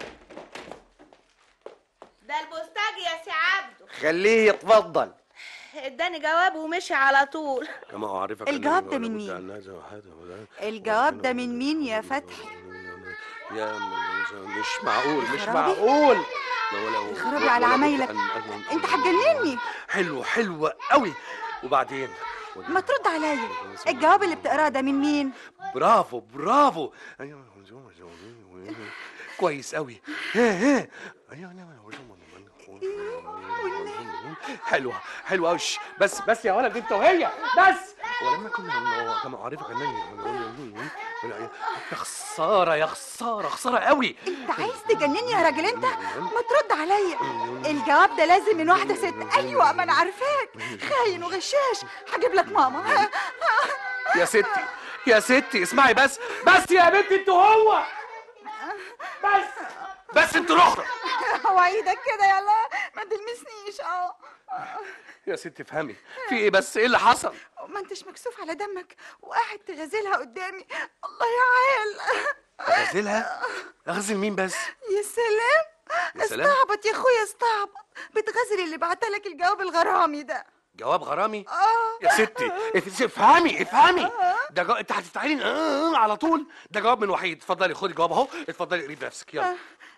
ده البوستاج يا سي عبدو خليه يتفضل اداني جواب ومشي على طول كما اعرفك الجواب ده من مين؟ الجواب ده من مين يا فتحي يا مش معقول مش خرابي. معقول لا ولا يا خرابي على عمايلك انت هتجنني حلو حلو قوي وبعدين ما ترد عليا الجواب اللي بتقراه ده من مين برافو برافو كويس قوي ها ها حلوه حلوه قوي بس بس يا ولد انت وهي بس ولما كنا كما اعرفك انني يا خساره يا خساره خساره قوي انت عايز تجنني يا راجل انت ما ترد عليا الجواب ده لازم من واحده ست ايوه ما انا عارفاك خاين وغشاش هجيب لك ماما يا ستي يا ستي اسمعي بس بس يا بنتي انت هو بس بس انت الاخرى هو ايدك كده يلا ما تلمسنيش اه يا ستي افهمي في ايه بس ايه اللي حصل ما انتش مكسوف على دمك وقاعد تغازلها قدامي الله يا عيل اغزلها اغزل مين بس يا سلام يا سلام. استعبط يا اخويا استعبط بتغازل اللي بعتلك الجواب الغرامي ده جواب غرامي اه يا ستي اف- افهمي افهمي ده جو... انت هتفتحي لي آه على طول ده جواب من وحيد اتفضلي خدي جواب اهو اتفضلي قري بنفسك يلا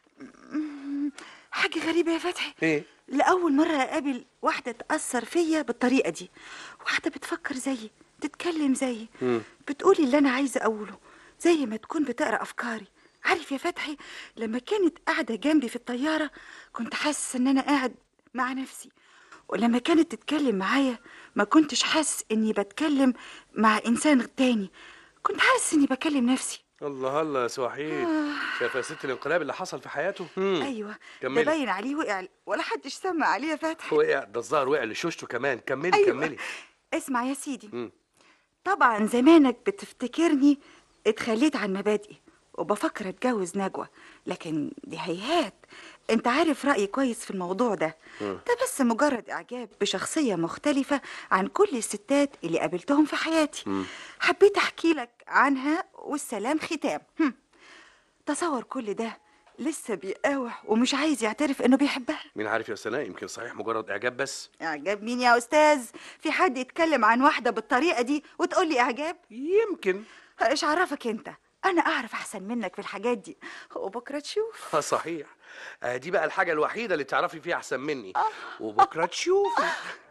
حاجة غريبة يا فتحي ايه لأول مرة أقابل واحدة تأثر فيا بالطريقة دي واحدة بتفكر زيي تتكلم زيي مم. بتقولي اللي أنا عايزة أقوله زي ما تكون بتقرأ أفكاري عارف يا فتحي لما كانت قاعدة جنبي في الطيارة كنت حاسس إن أنا قاعد مع نفسي ولما كانت تتكلم معايا ما كنتش حاسس إني بتكلم مع إنسان تاني كنت حاسس إني بكلم نفسي الله الله يا سوحيد شايفه يا ست الانقلاب اللي حصل في حياته مم. أيوة ده كملي باين عليه وقع ولا حدش سمع عليه يا فتحي وقع ده الظاهر وقع لشوشته كمان كملي أيوة. كملي اسمع يا سيدي مم. طبعا زمانك بتفتكرني اتخليت عن مبادئي وبفكر اتجوز نجوى لكن دي هيهات انت عارف رأيي كويس في الموضوع ده مم. ده بس مجرد اعجاب بشخصية مختلفة عن كل الستات اللي قابلتهم في حياتي حبيت احكي لك عنها والسلام ختام هم. تصور كل ده لسه بيقاوح ومش عايز يعترف انه بيحبها مين عارف يا سناء يمكن صحيح مجرد اعجاب بس اعجاب مين يا استاذ في حد يتكلم عن واحده بالطريقه دي وتقول لي اعجاب يمكن ايش عرفك انت انا اعرف احسن منك في الحاجات دي وبكره تشوف اه صحيح آه دي بقى الحاجه الوحيده اللي تعرفي فيها احسن مني وبكره تشوفي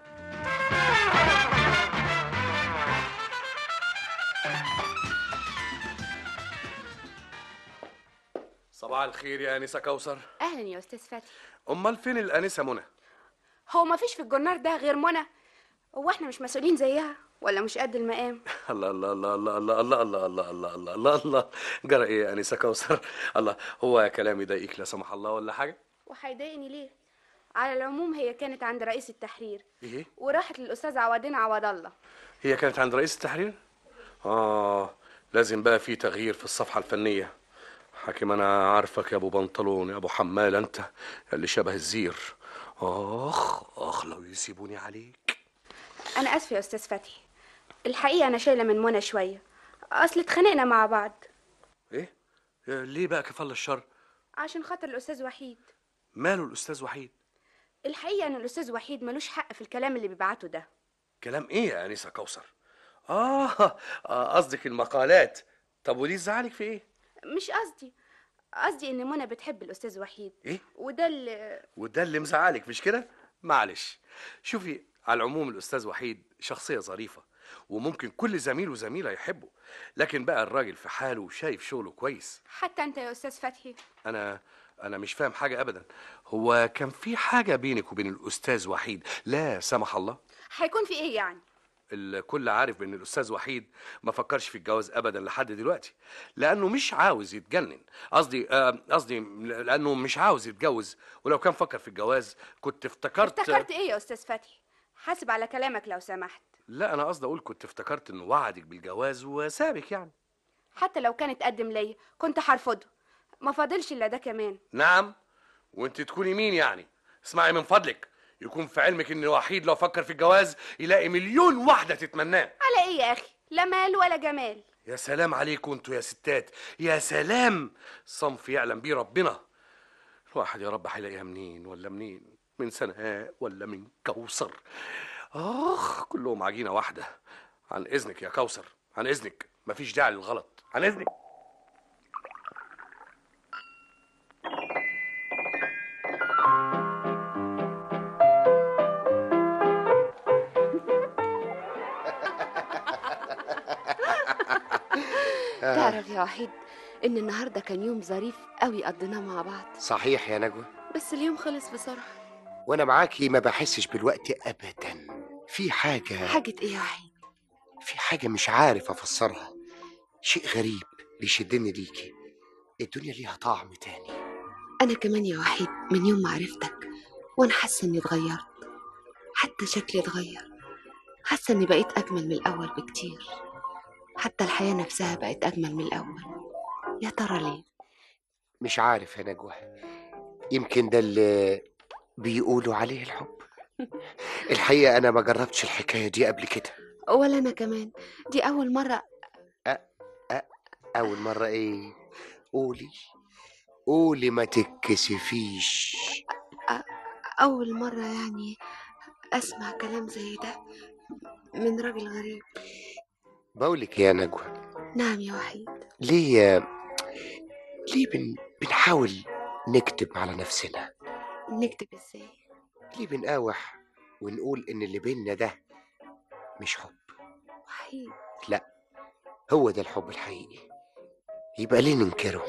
صباح الخير يا انسه كوثر اهلا يا استاذ فتحي امال فين الانسه منى هو ما فيش في الجرنار ده غير منى هو احنا مش مسؤولين زيها ولا مش قد المقام الله الله الله الله الله الله الله الله الله الله الله الله جرى ايه يا انسه كوثر الله هو كلامي ضايقك لا سمح الله ولا حاجه وهيضايقني ليه على العموم هي كانت عند رئيس التحرير ايه وراحت للاستاذ عوضين عوض الله هي كانت عند رئيس التحرير اه لازم بقى في تغيير في الصفحه الفنيه حكيم انا عارفك يا ابو بنطلون يا ابو حمال انت اللي شبه الزير اخ اخ لو يسيبوني عليك انا اسفه يا استاذ فتحي الحقيقه انا شايله من منى شويه اصل اتخانقنا مع بعض ايه آه، ليه بقى كفل الشر عشان خاطر الاستاذ وحيد ماله الاستاذ وحيد الحقيقه ان الاستاذ وحيد ملوش حق في الكلام اللي بيبعته ده كلام ايه يا انسه كوثر اه آه، قصدك المقالات طب وليه زعلك في ايه مش قصدي قصدي ان منى بتحب الاستاذ وحيد ايه وده اللي وده اللي مزعلك مش كده معلش شوفي على العموم الاستاذ وحيد شخصيه ظريفه وممكن كل زميل وزميله يحبه لكن بقى الراجل في حاله وشايف شغله كويس حتى انت يا استاذ فتحي انا انا مش فاهم حاجه ابدا هو كان في حاجه بينك وبين الاستاذ وحيد لا سمح الله هيكون في ايه يعني الكل عارف ان الاستاذ وحيد ما فكرش في الجواز ابدا لحد دلوقتي لانه مش عاوز يتجنن قصدي آه، قصدي لانه مش عاوز يتجوز ولو كان فكر في الجواز كنت افتكرت افتكرت ايه يا استاذ فتحي حاسب على كلامك لو سمحت لا انا قصدي اقول كنت افتكرت انه وعدك بالجواز وسابك يعني حتى لو كان اتقدم ليا كنت هرفضه ما فاضلش الا ده كمان نعم وانت تكوني مين يعني اسمعي من فضلك يكون في علمك ان وحيد لو فكر في الجواز يلاقي مليون واحده تتمناه على ايه يا اخي لا مال ولا جمال يا سلام عليكم انتوا يا ستات يا سلام صنف يعلم بيه ربنا الواحد يا رب هيلاقيها منين ولا منين من سناء ولا من كوثر اخ كلهم عجينه واحده عن اذنك يا كوثر عن اذنك مفيش داعي للغلط عن اذنك تعرف يا وحيد ان النهارده كان يوم ظريف قوي قضيناه مع بعض صحيح يا نجوى بس اليوم خلص بسرعه وانا معاكي ما بحسش بالوقت ابدا في حاجه حاجة ايه يا وحيد في حاجه مش عارف افسرها شيء غريب بيشدني ليكي الدنيا ليها طعم تاني انا كمان يا وحيد من يوم ما عرفتك وانا حاسه اني اتغيرت حتى شكلي اتغير حاسه اني بقيت اجمل من الاول بكتير حتى الحياه نفسها بقت اجمل من الاول يا ترى ليه مش عارف يا نجوى يمكن ده اللي بيقولوا عليه الحب الحقيقه انا ما جربتش الحكايه دي قبل كده ولا انا كمان دي اول مره اول مره ايه قولي قولي ما تتكسفيش اول مره يعني اسمع كلام زي ده من راجل غريب بقولك يا نجوى نعم يا وحيد ليه ليه بن... بنحاول نكتب على نفسنا نكتب ازاي ليه بنقاوح ونقول ان اللي بينا ده مش حب وحيد لا هو ده الحب الحقيقي يبقى ليه ننكره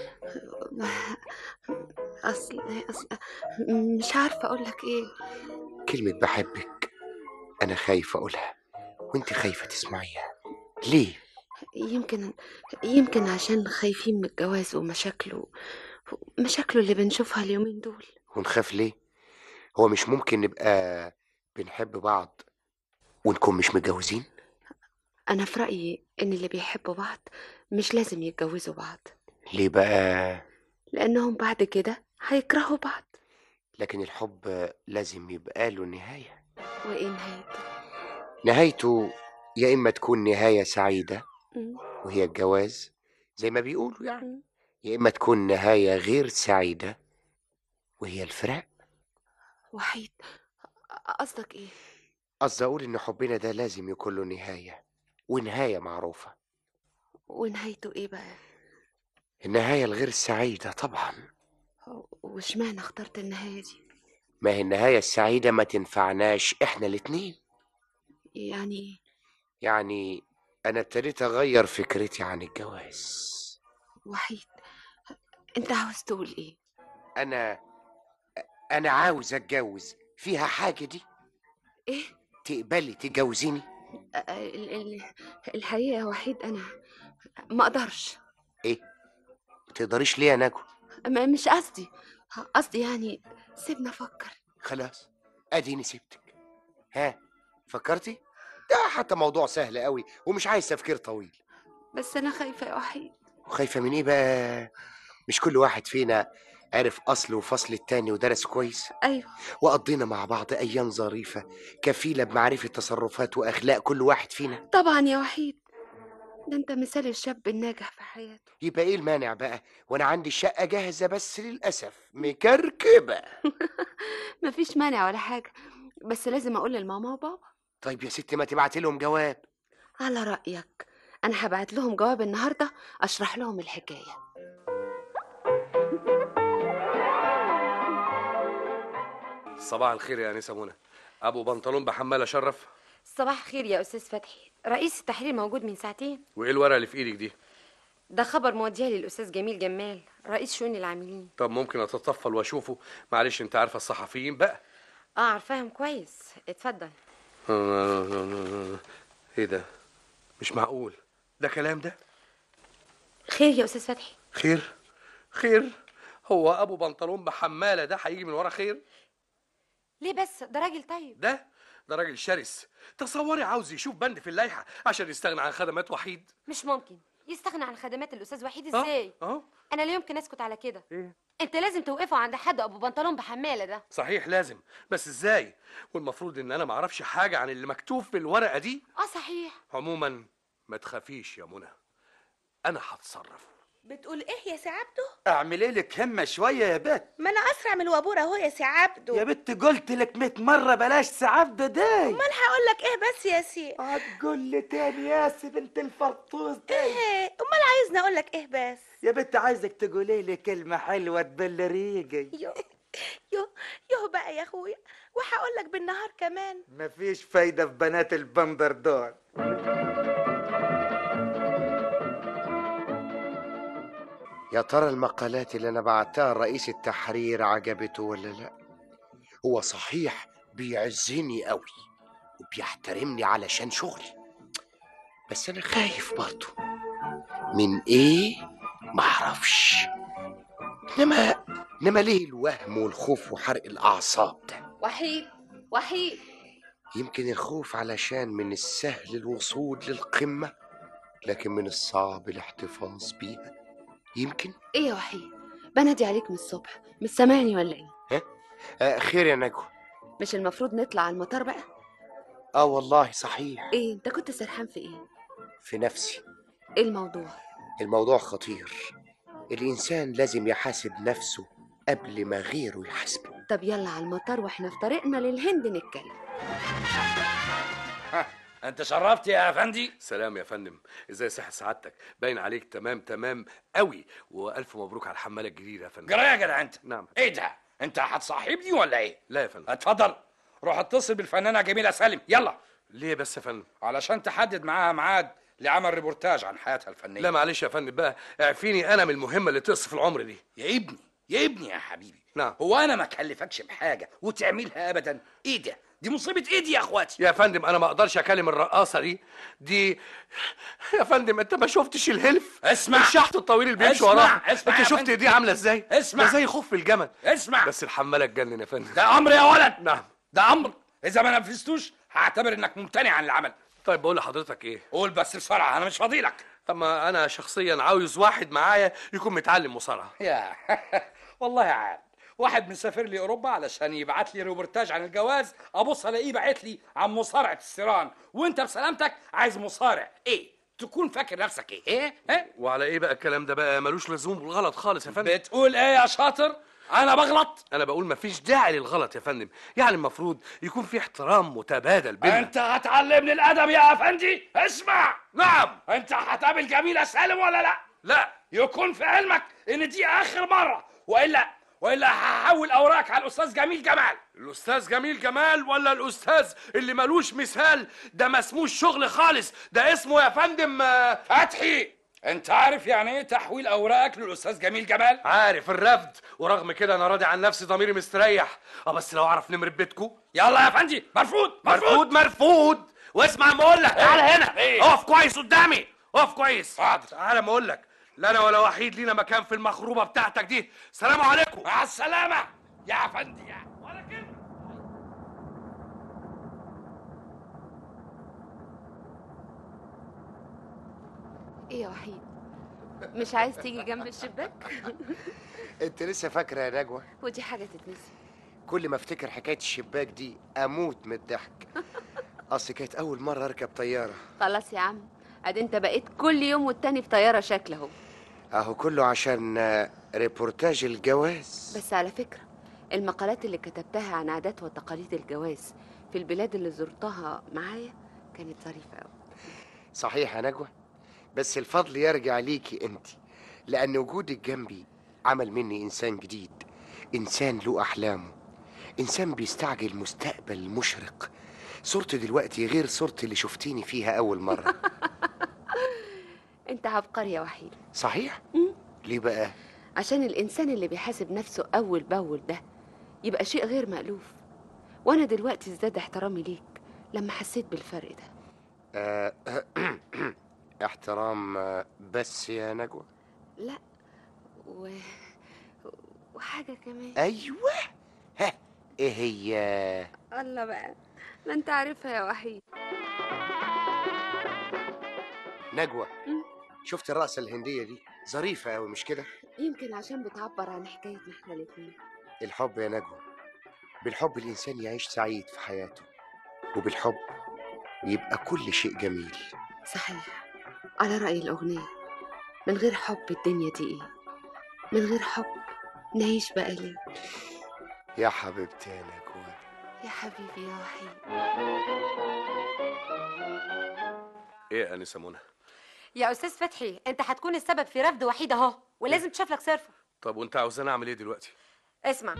اصل اصل مش عارفه اقول لك ايه كلمة بحبك أنا خايف أقولها وأنت خايفة تسمعيها ليه؟ يمكن يمكن عشان خايفين من الجواز ومشاكله مشاكله اللي بنشوفها اليومين دول ونخاف ليه؟ هو مش ممكن نبقى بنحب بعض ونكون مش متجوزين؟ انا في رايي ان اللي بيحبوا بعض مش لازم يتجوزوا بعض ليه بقى؟ لانهم بعد كده هيكرهوا بعض لكن الحب لازم يبقى له نهاية وايه نهايته نهايته يا إما تكون نهاية سعيدة مم. وهي الجواز زي ما بيقولوا يعني يا إما تكون نهاية غير سعيدة وهي الفراق وحيد قصدك ايه قصدي أقول إن حبنا ده لازم يكون له نهاية ونهاية معروفة ونهايته ايه بقى النهاية الغير سعيدة طبعا واشمعنى اخترت النهايه دي ما هي النهاية السعيدة ما تنفعناش إحنا الاتنين يعني يعني أنا ابتديت أغير فكرتي عن الجواز وحيد انت عاوز تقول ايه أنا أنا عاوز أتجوز فيها حاجة دي ايه تقبلي تجوزيني ال- ال- الحقيقه يا وحيد انا ما اقدرش إيه تقدريش ليه يا نجوى ما- مش قصدي قصدي يعني سيبنا افكر خلاص اديني سبتك ها فكرتي ده حتى موضوع سهل قوي ومش عايز تفكير طويل بس انا خايفه يا وحيد وخايفة من ايه بقى مش كل واحد فينا عرف اصل وفصل التاني ودرس كويس ايوه وقضينا مع بعض ايام ظريفة كفيلة بمعرفة تصرفات واخلاق كل واحد فينا طبعا يا وحيد ده انت مثال الشاب الناجح في حياته يبقى ايه المانع بقى وانا عندي الشقة جاهزة بس للأسف مكركبة مفيش مانع ولا حاجه بس لازم اقول لماما وبابا طيب يا ستي ما تبعتي لهم جواب على رايك انا هبعت لهم جواب النهارده اشرح لهم الحكايه صباح الخير يا انسه منى ابو بنطلون بحمال اشرف صباح الخير يا استاذ فتحي رئيس التحرير موجود من ساعتين وايه الورقه اللي في ايدك دي ده خبر موديها للاستاذ جميل جمال رئيس شؤون العاملين طب ممكن اتطفل واشوفه معلش انت عارفه الصحفيين بقى اه عارفاهم كويس اتفضل ايه ده مش معقول ده كلام ده خير يا استاذ فتحي خير خير هو ابو بنطلون بحماله ده هيجي من ورا خير ليه بس ده راجل طيب ده ده راجل شرس تصوري عاوز يشوف بند في اللائحه عشان يستغنى عن خدمات وحيد مش ممكن يستغنى عن خدمات الاستاذ وحيد آه، ازاي اه انا لا يمكن اسكت على كده ايه انت لازم توقفه عند حد ابو بنطلون بحماله ده صحيح لازم بس ازاي والمفروض ان انا ما اعرفش حاجه عن اللي مكتوب في الورقه دي اه صحيح عموما ما تخافيش يا منى انا هتصرف بتقول ايه يا سي عبده اعملي لك همه شويه يا بت ما انا اسرع من الوابور اهو يا سي عبده يا بت قلت لك 100 مره بلاش سعاد ده امال هقول لك ايه بس يا سي هتقول لي تاني يا سي بنت الفرطوس ده ايه امال عايزني اقول لك ايه بس يا بنت عايزك تقولي لي كلمه حلوه تبل ريقي يو يو يو بقى يا اخويا وهقول لك بالنهار كمان مفيش فايده في بنات البندر دول يا ترى المقالات اللي انا بعتها لرئيس التحرير عجبته ولا لا هو صحيح بيعزني قوي وبيحترمني علشان شغلي بس انا خايف برضه من ايه معرفش انما انما ليه الوهم والخوف وحرق الاعصاب ده وحيد وحيد يمكن الخوف علشان من السهل الوصول للقمة لكن من الصعب الاحتفاظ بيها يمكن ايه يا وحيد بنادي عليك من الصبح مش سامعني ولا ايه آه خير يا نجوى مش المفروض نطلع على المطار بقى اه والله صحيح ايه انت كنت سرحان في ايه في نفسي ايه الموضوع الموضوع خطير الإنسان لازم يحاسب نفسه قبل ما غيره يحاسبه طب يلا على المطار واحنا في طريقنا للهند نتكلم انت شرفت يا افندي سلام يا فندم ازاي صحة سعادتك باين عليك تمام تمام قوي والف مبروك على الحماله الجديده يا فندم جرى يا جدع انت نعم ايه ده انت هتصاحبني ولا ايه لا يا فندم اتفضل روح اتصل بالفنانه جميله سالم يلا ليه بس يا فندم علشان تحدد معاها ميعاد لعمل ريبورتاج عن حياتها الفنيه لا معلش يا فندم بقى اعفيني انا من المهمه اللي تقصف العمر دي يا ابني يا ابني يا حبيبي نعم هو انا ما اكلفكش بحاجه وتعملها ابدا ايه ده دي مصيبه ايه دي يا اخواتي يا فندم انا ما اقدرش اكلم الرقاصه دي دي يا فندم انت ما شفتش الهلف اسمع الشحط الطويل اللي بيمشي اسمع، وراها اسمع يا انت شفت فندم. دي عامله ازاي اسمع. ده زي خف الجمل اسمع بس الحماله اتجنن يا فندم ده امر يا ولد نعم ده امر اذا ما نفذتوش هعتبر انك ممتنع عن العمل طيب بقول لحضرتك ايه قول بس بسرعه انا مش فاضيلك طب ما انا شخصيا عاوز واحد معايا يكون متعلم مصارعه يا والله عال واحد مسافر لي اوروبا علشان يبعت لي روبرتاج عن الجواز ابص الاقيه باعت لي عن مصارعه السيران وانت بسلامتك عايز مصارع ايه تكون فاكر نفسك ايه ايه, إيه؟ وعلى ايه بقى الكلام ده بقى ملوش لزوم بالغلط خالص يا فندم بتقول ايه يا شاطر انا بغلط انا بقول مفيش داعي للغلط يا فندم يعني المفروض يكون في احترام متبادل بيننا انت هتعلمني الادب يا افندي اسمع نعم انت هتقابل جميله سالم ولا لا لا يكون في علمك ان دي اخر مره والا والا هحول اوراقك على الاستاذ جميل جمال الاستاذ جميل جمال ولا الاستاذ اللي ملوش مثال ده ما اسموش شغل خالص ده اسمه يا فندم آه، فتحي انت عارف يعني ايه تحويل اوراقك للاستاذ جميل جمال عارف الرفض ورغم كده انا راضي عن نفسي ضميري مستريح اه بس لو اعرف نمرة بيتكو يلا يا فندي مرفوض مرفوض مرفوض واسمع ما اقول لك تعال هنا إيه؟ اقف كويس قدامي اقف كويس حاضر. تعال ما اقول لك لا انا ولا وحيد لينا مكان في المخروبه بتاعتك دي سلام عليكم مع السلامه يا افندي يا ولا كلمه ايه يا وحيد مش عايز تيجي جنب الشباك انت لسه فاكره يا نجوى ودي حاجه تتنسي كل ما افتكر حكايه الشباك دي اموت من الضحك اصل كانت اول مره اركب طياره خلاص يا عم ادي انت بقيت كل يوم والتاني في طياره شكل اهو اهو كله عشان آه، ريبورتاج الجواز بس على فكره المقالات اللي كتبتها عن عادات وتقاليد الجواز في البلاد اللي زرتها معايا كانت ظريفه قوي صحيح يا نجوى بس الفضل يرجع ليكي انت لان وجودك جنبي عمل مني انسان جديد انسان له احلامه انسان بيستعجل مستقبل مشرق صورتي دلوقتي غير صورتي اللي شفتيني فيها اول مره انت عبقري يا وحيد صحيح ليه بقى عشان الانسان اللي بيحاسب نفسه اول باول ده يبقى شيء غير مألوف وانا دلوقتي ازداد احترامي ليك لما حسيت بالفرق ده آه احترام آه، بس يا نجوى لا و... وحاجه كمان ايوه ها ايه هي الله بقى ما انت عارفها يا وحيد نجوى شفت الرقصه الهنديه دي ظريفه قوي مش كده يمكن عشان بتعبر عن حكايتنا احنا الاتنين الحب يا نجوى بالحب الانسان يعيش سعيد في حياته وبالحب يبقى كل شيء جميل صحيح على رأي الأغنية من غير حب الدنيا دي إيه من غير حب نعيش بقى ليه يا حبيبتي يا نجوى يا حبيبي يا وحيد ايه يا انسه منى يا استاذ فتحي انت هتكون السبب في رفض وحيد اهو ولازم تشوف لك صرفه طب وانت عاوزاني اعمل ايه دلوقتي اسمع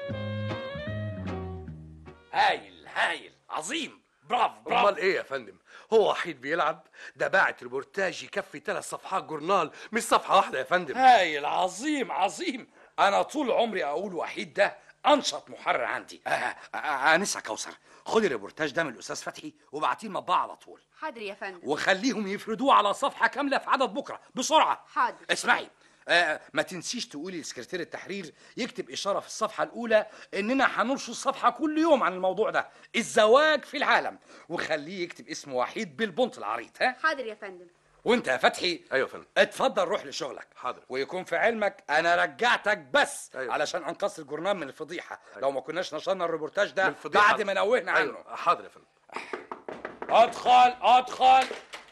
هايل هايل عظيم برافو امال برافو ايه يا فندم هو وحيد بيلعب ده باعت ريبورتاج يكفي ثلاث صفحات جورنال مش صفحه واحده يا فندم هايل عظيم عظيم انا طول عمري اقول وحيد ده انشط محرر عندي آه آه آه انسه كوثر خدي الريبورتاج ده من الاستاذ فتحي وابعتيه المطبعه على طول حاضر يا فندم وخليهم يفردوه على صفحه كامله في عدد بكره بسرعه حاضر اسمعي آه ما تنسيش تقولي لسكرتير التحرير يكتب اشاره في الصفحه الاولى اننا هننشر الصفحه كل يوم عن الموضوع ده الزواج في العالم وخليه يكتب اسم وحيد بالبنط العريض ها حاضر يا فندم وانت يا فتحي ايوه يا فندم اتفضل روح لشغلك حاضر ويكون في علمك انا رجعتك بس أيوة. علشان انقذ الجورنال من الفضيحه أيوة. لو ما كناش نشرنا الريبورتاج ده الفضيحة. بعد ما نوهنا عنه ايوه حاضر يا فندم ادخل ادخل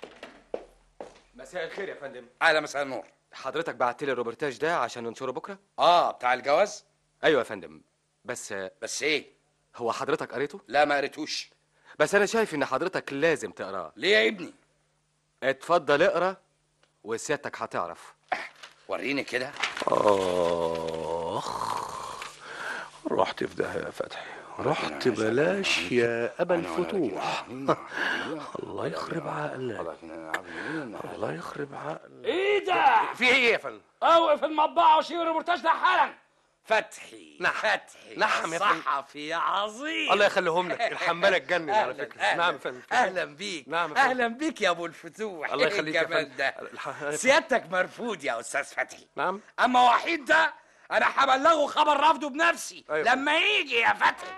مساء الخير يا فندم اهلا مساء النور حضرتك بعت لي الروبرتاج ده عشان ننشره بكره اه بتاع الجواز ايوه يا فندم بس بس ايه هو حضرتك قريته لا ما قريتوش بس انا شايف ان حضرتك لازم تقراه ليه يا ابني اتفضل اقرا وسيادتك هتعرف وريني كده اخ رحت في ده يا فتحي رحت بلاش يا ابا الفتوح الله يخرب عقلك الله يخرب عقلك ايه ده في ايه يا فندم اوقف المطبعه وشيل الريبورتاج ده حالا فتحي نعم. فتحي نعم يا فندم. صحفي عظيم الله يخليهم لك الحنبله اتجنن على أهلاً- فكره أهلاً. نعم يا فندم اهلا بيك نعم يا فندم. اهلا بيك يا ابو الفتوح الله إيه يخليك يا الجمال فندم. ده الح- سيادتك مرفوض يا استاذ فتحي نعم اما وحيد ده انا هبلغه خبر رفضه بنفسي أيوة. لما يجي يا فتحي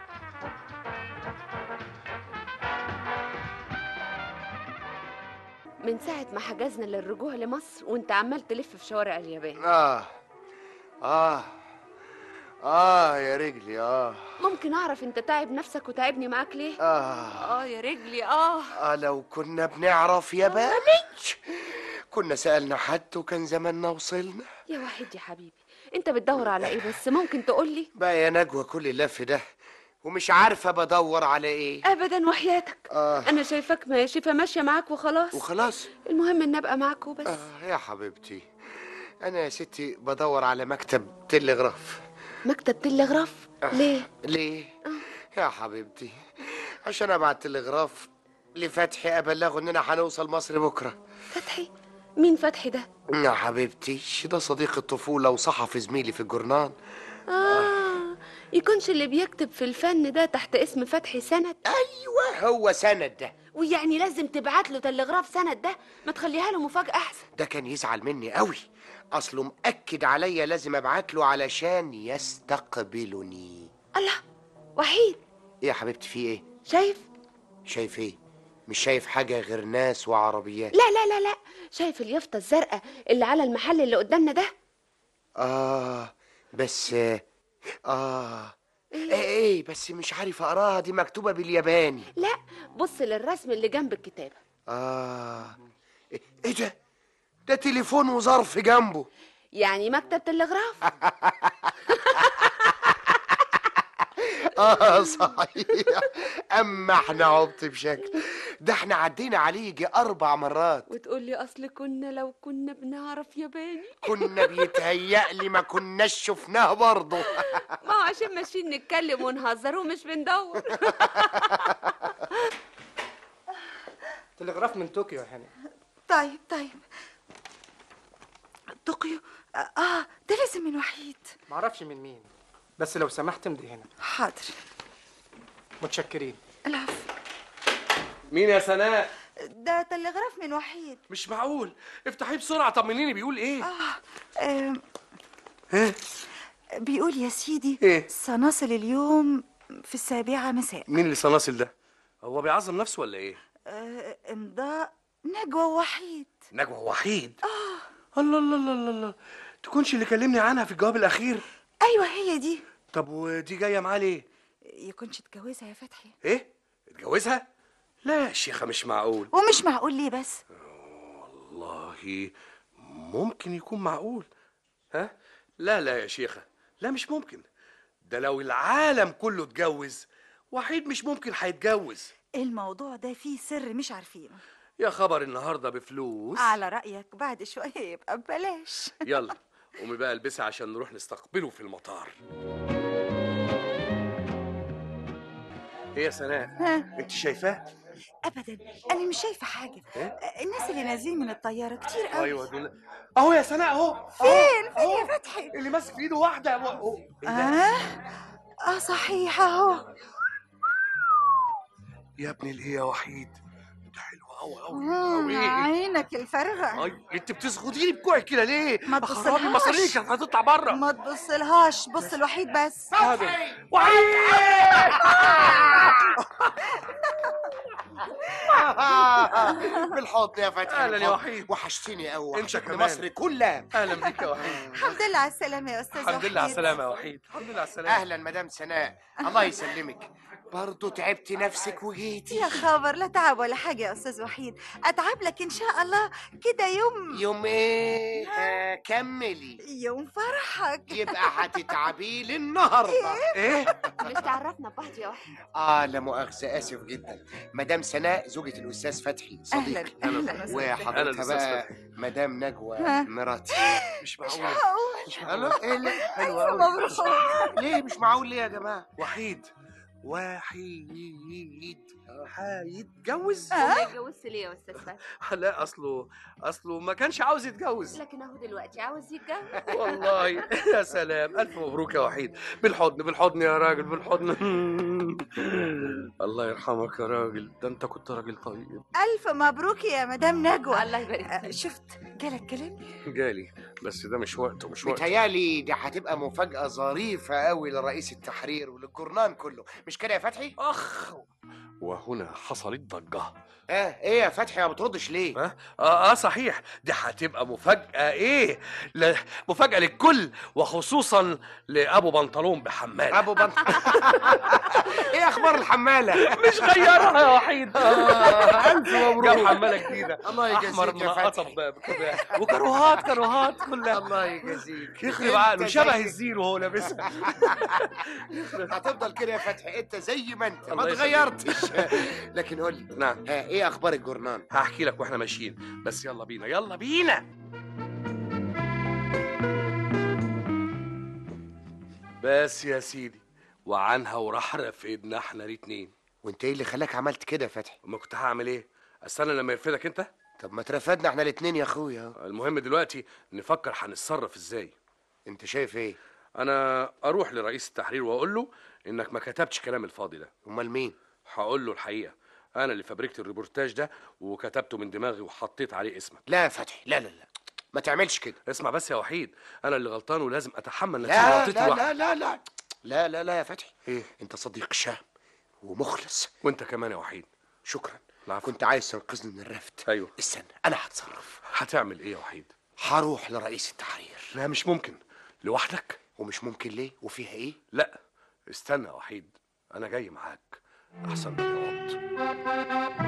من ساعة ما حجزنا للرجوع لمصر وانت عمال تلف في شوارع اليابان اه اه اه يا رجلي اه ممكن اعرف انت تعب نفسك وتعبني معاك ليه؟ اه اه يا رجلي اه اه لو كنا بنعرف ياباني كنا سألنا حد وكان زماننا وصلنا يا وحيد يا حبيبي انت بتدور على ايه بس ممكن تقولي بقى يا نجوى كل اللف ده ومش عارفة بدور على ايه ابدا وحياتك آه. انا شايفاك ماشي فماشيه معاك وخلاص وخلاص المهم ان ابقى معاك وبس آه يا حبيبتي انا يا ستي بدور على مكتب تلغراف مكتب تلغراف ليه ليه يا حبيبتي عشان ابعت تلغراف لفتحي ابلغه اننا هنوصل مصر بكره فتحي مين فتحي ده يا حبيبتي ده صديق الطفوله وصحفي زميلي في الجورنال اه يكونش اللي بيكتب في الفن ده تحت اسم فتحي سند ايوه هو سند ده ويعني لازم تبعت له تلغراف سند ده ما تخليها له مفاجاه احسن ده كان يزعل مني قوي اصله مأكد عليا لازم ابعت له علشان يستقبلني الله وحيد ايه يا حبيبتي في ايه شايف شايف ايه مش شايف حاجه غير ناس وعربيات لا لا لا لا شايف اليافطه الزرقاء اللي على المحل اللي قدامنا ده اه بس اه ايه, إيه بس مش عارف اقراها دي مكتوبه بالياباني لا بص للرسم اللي جنب الكتابه اه ايه إيه ده ده تليفون وظرف جنبه يعني مكتب تلغراف اه صحيح اما احنا عبط بشكل ده احنا عدينا عليه يجي اربع مرات وتقول لي اصل كنا لو كنا بنعرف ياباني كنا بيتهيألي ما كناش شفناه برضه ما هو عشان ماشيين نتكلم ونهزر ومش بندور تلغراف من طوكيو يا هاني طيب طيب طوكيو اه ده لازم من وحيد معرفش من مين بس لو سمحت امضي هنا حاضر متشكرين العفو مين يا سناء ده تلغراف من وحيد مش معقول افتحيه بسرعه طمنيني بيقول ايه آم، ها بيقول يا سيدي إيه؟ سنصل اليوم في السابعة مساء مين اللي صناصل ده هو بيعظم نفسه ولا ايه آه، امضاء نجوى وحيد نجوى وحيد اه الله الله الله الله الله تكونش اللي كلمني عنها في الجواب الاخير ايوه هي دي طب ودي جايه معاه ليه يكونش اتجوزها يا فتحي ايه اتجوزها لا يا شيخه مش معقول ومش معقول ليه بس والله ممكن يكون معقول ها لا لا يا شيخه لا مش ممكن ده لو العالم كله اتجوز وحيد مش ممكن هيتجوز الموضوع ده فيه سر مش عارفينه يا خبر النهارده بفلوس على رأيك بعد شوية يبقى ببلاش يلا قومي بقى البسي عشان نروح نستقبله في المطار ايه يا سناء ها انت شايفاه ابدا انا مش شايفه حاجه الناس اللي نازلين من الطياره كتير قوي ايوه دول اهو يا سناء اهو فين فين أهو. يا فتحي اللي ماسك في ايده واحده أهو. اه اه صحيح اهو يا ابني الايه يا وحيد ده حلو قوي قوي مم، قوي عينك الفارغه اي انت بتسخديني بكوعك كده ليه؟ ما خرابي تبصلهاش المصاريف كانت هتطلع بره ما تبصلهاش بص الوحيد بس بالحضن يا فتحي أهلاً يا بالحضن. وحيد. وحشتني قوي انت وحشتني كمان. مصر كلها اهلا بيك يا وحيد الحمد لله على السلامه يا استاذ الحمد لله على وحيد. السلامه يا وحيد الحمد لله على السلامه اهلا مدام سناء الله يسلمك برضه تعبتي نفسك وجيتي يا خبر لا تعب ولا حاجه يا استاذ وحيد اتعب لك ان شاء الله كده يوم يوم ايه آه كملي يوم فرحك يبقى هتتعبي لي النهارده ايه مش تعرفنا ببعض يا وحيد اه لا مؤاخذه اسف جدا مدام سناء زوجة الاستاذ فتحي صديقي أهلاً، أهلاً وسهلاً. أهلاً وحضرتها أستاذ بقى فتحي. مدام نجوى ها؟ مراتي مش مش معقول معقول مش الو معقول ايه اللي حلو ألف قوي مبروك ليه مش معقول ليه يا جماعه وحيد وحيد هيتجوز ما اتجوزت ليه يا استاذ فتحي لا اصله اصله ما كانش عاوز يتجوز لكن اهو دلوقتي عاوز يتجوز والله يا سلام الف مبروك يا وحيد بالحضن بالحضن يا راجل بالحضن الله يرحمك يا راجل ده انت كنت راجل طيب الف مبروك يا مدام نجوى الله يبارك آه، فيك شفت جالك كلام جالي بس ده مش وقته مش وقته متهيالي دي هتبقى مفاجأة ظريفة قوي لرئيس التحرير وللجورنان كله مش كده يا فتحي؟ اخ وهنا حصلت ضجه اه ايه يا فتحي ما بتردش ليه؟ اه اه, آه صحيح دي هتبقى مفاجاه ايه ل... مفاجاه للكل وخصوصا لابو بنطلون بحمال ابو بنت ايه اخبار الحمالة؟ مش غيرها يا وحيد آه، الف مبروك جاب حماله جديده الله يجازيك احمر يا منقطه فتحي بكباب وكروهات كروهات كلها الله يجازيك يخرب أنت عقله شبه زي- الزيرو وهو لابسها هتفضل كده يا فتحي انت زي ما انت ما الله يسلمك. اتغيرتش لكن قول لي نعم ها ايه اخبار الجورنان؟ هحكي لك واحنا ماشيين بس يلا بينا يلا بينا بس يا سيدي وعنها وراح رفدنا احنا الاتنين وانت ايه اللي خلاك عملت كده يا فتحي؟ اما كنت هعمل ايه استنى لما يرفدك انت طب ما اترفدنا احنا الاتنين يا اخويا المهم دلوقتي نفكر هنتصرف ازاي انت شايف ايه؟ انا اروح لرئيس التحرير واقول له انك ما كتبتش كلام الفاضي ده امال مين؟ هقول له الحقيقه انا اللي فبركت الريبورتاج ده وكتبته من دماغي وحطيت عليه اسمك لا يا فتحي لا لا لا ما تعملش كده اسمع بس يا وحيد انا اللي غلطان ولازم اتحمل نتيجه لا غلطتي لا لوحدي لا لا لا لا لا لا يا فتحي ايه انت صديق شهم ومخلص وانت كمان يا وحيد شكرا العفو. كنت عايز تنقذني من الرفد ايوه استنى انا هتصرف هتعمل ايه يا وحيد هروح لرئيس التحرير لا مش ممكن لوحدك ومش ممكن ليه وفيها ايه لا استنى يا وحيد انا جاي معاك احسن ما يقعد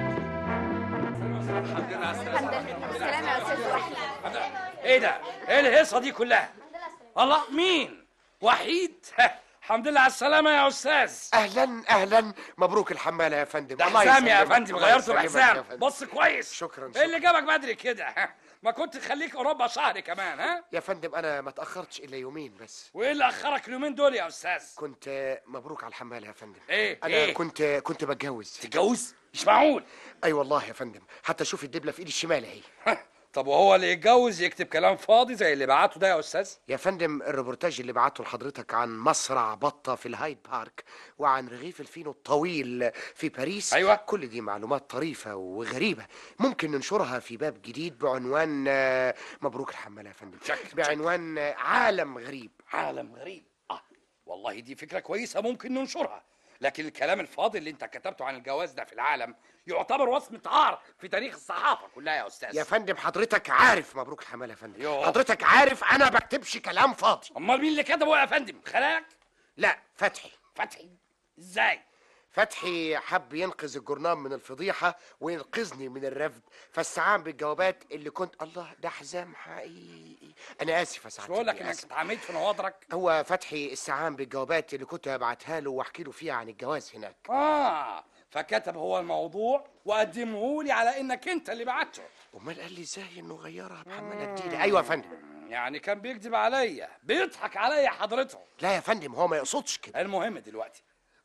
الحمد لله بالسلامه يا استاذ وحيد ايه ده؟ ايه الهيصه دي كلها؟ الله مين؟ وحيد؟ الحمد لله على السلامة يا أستاذ اهلا اهلا مبروك الحماله يا فندم ده الله حسام يا يسلمك. فندم الله غيرته يسلمك يا بحسام فندم. بص كويس شكرا ايه اللي جابك بدري كده؟ ما كنت تخليك أوروبا شهر كمان ها؟ يا فندم انا ما تاخرتش الا يومين بس وايه اللي أخرك اليومين دول يا أستاذ؟ كنت مبروك على الحماله يا فندم ايه انا ايه؟ كنت كنت بتجوز تتجوز؟ مش معقول اي والله يا فندم حتى شوف الدبله في ايدي الشمال اهي طب وهو اللي يتجوز يكتب كلام فاضي زي اللي بعته ده يا أستاذ؟ يا فندم الريبورتاج اللي بعته لحضرتك عن مصرع بطة في الهايد بارك وعن رغيف الفينو الطويل في باريس أيوة. كل دي معلومات طريفة وغريبة ممكن ننشرها في باب جديد بعنوان آه، مبروك الحمالة يا فندم شكل بعنوان آه، عالم غريب عالم غريب اه والله دي فكرة كويسة ممكن ننشرها لكن الكلام الفاضي اللي انت كتبته عن الجواز ده في العالم يعتبر وصمة عار في تاريخ الصحافة كلها يا أستاذ يا فندم حضرتك عارف مبروك الحمالة يا فندم يوه. حضرتك عارف انا بكتبش كلام فاضي امال مين اللي كتبه يا فندم خلاك لا فتحي فتحي ازاي فتحي حب ينقذ الجورنال من الفضيحة وينقذني من الرفض فاستعان بالجوابات اللي كنت الله ده حزام حقيقي أنا آسف يا مش سعادتك بقول لك أنا انك آسف. اتعميت في نواضرك هو فتحي استعان بالجوابات اللي كنت هبعتها له واحكي له فيها عن الجواز هناك اه فكتب هو الموضوع وقدمه لي على انك انت اللي بعته امال قال لي ازاي انه غيرها بحمالة جديدة ايوه يا فندم يعني كان بيكذب عليا بيضحك عليا حضرته لا يا فندم هو ما يقصدش كده المهم دلوقتي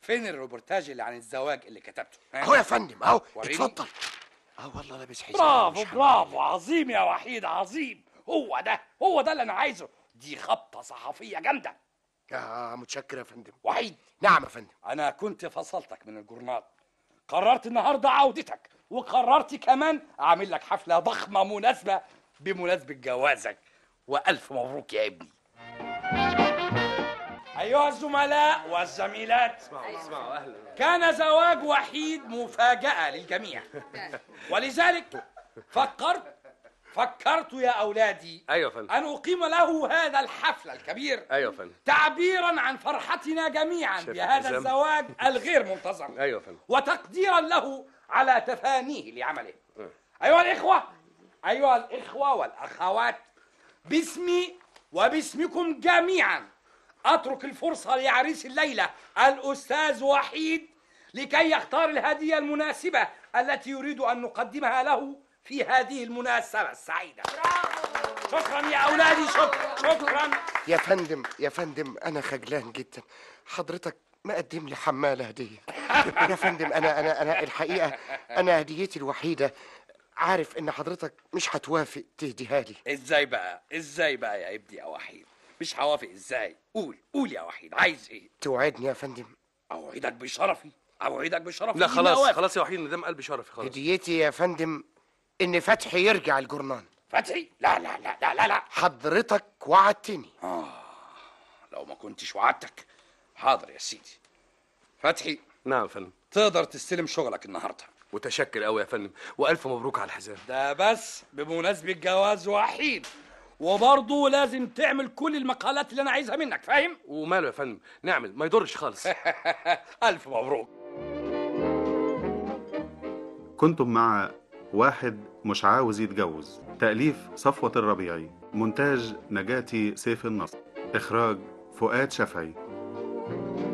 فين الروبورتاج اللي عن الزواج اللي كتبته ها؟ اهو يا فندم اهو وريني. اتفضل اه والله لابس حزام برافو مش حاجة. برافو عظيم يا وحيد عظيم هو ده هو ده اللي انا عايزه دي خبطه صحفيه جامده اه متشكر يا فندم وحيد نعم يا فندم انا كنت فصلتك من الجورنال قررت النهارده عودتك وقررت كمان اعمل لك حفله ضخمه مناسبه بمناسبه جوازك والف مبروك يا ابني ايها الزملاء والزميلات اسمعوا اهلا كان زواج وحيد مفاجاه للجميع ولذلك فكرت فكرت يا اولادي ايوه يا فندم ان اقيم له هذا الحفل الكبير ايوه يا فندم تعبيرا عن فرحتنا جميعا شايف بهذا الحزام؟ الزواج الغير منتظر ايوه يا فندم وتقديرا له على تفانيه لعمله أيها الإخوة أيها الإخوة والأخوات باسمي وباسمكم جميعا أترك الفرصة لعريس الليلة الأستاذ وحيد لكي يختار الهدية المناسبة التي يريد أن نقدمها له في هذه المناسبة السعيدة شكرا يا أولادي شكرا شكرا يا فندم يا فندم انا خجلان جدا حضرتك مقدم لي حماله هديه يا فندم انا انا انا الحقيقه انا هديتي الوحيده عارف ان حضرتك مش هتوافق تهديها لي ازاي بقى ازاي بقى يا ابني يا وحيد مش هوافق ازاي قول قول يا وحيد عايز ايه توعدني يا فندم اوعدك بشرفي اوعدك بشرفي لا إني خلاص أوافق. خلاص يا وحيد ندام قلبي شرفي خلاص هديتي يا فندم ان فتحي يرجع الجرنان فتحي لا لا لا لا لا لا حضرتك وعدتني لو ما كنتش وعدتك حاضر يا سيدي فتحي نعم يا فندم تقدر تستلم شغلك النهارده متشكر قوي يا فندم والف مبروك على الحزام ده بس بمناسبة جواز وحيد وبرضه لازم تعمل كل المقالات اللي انا عايزها منك فاهم وماله يا فندم نعمل ما يضرش خالص الف مبروك كنتم مع واحد مش عاوز يتجوز تأليف صفوة الربيعي مونتاج نجاتي سيف النصر إخراج فؤاد شفعي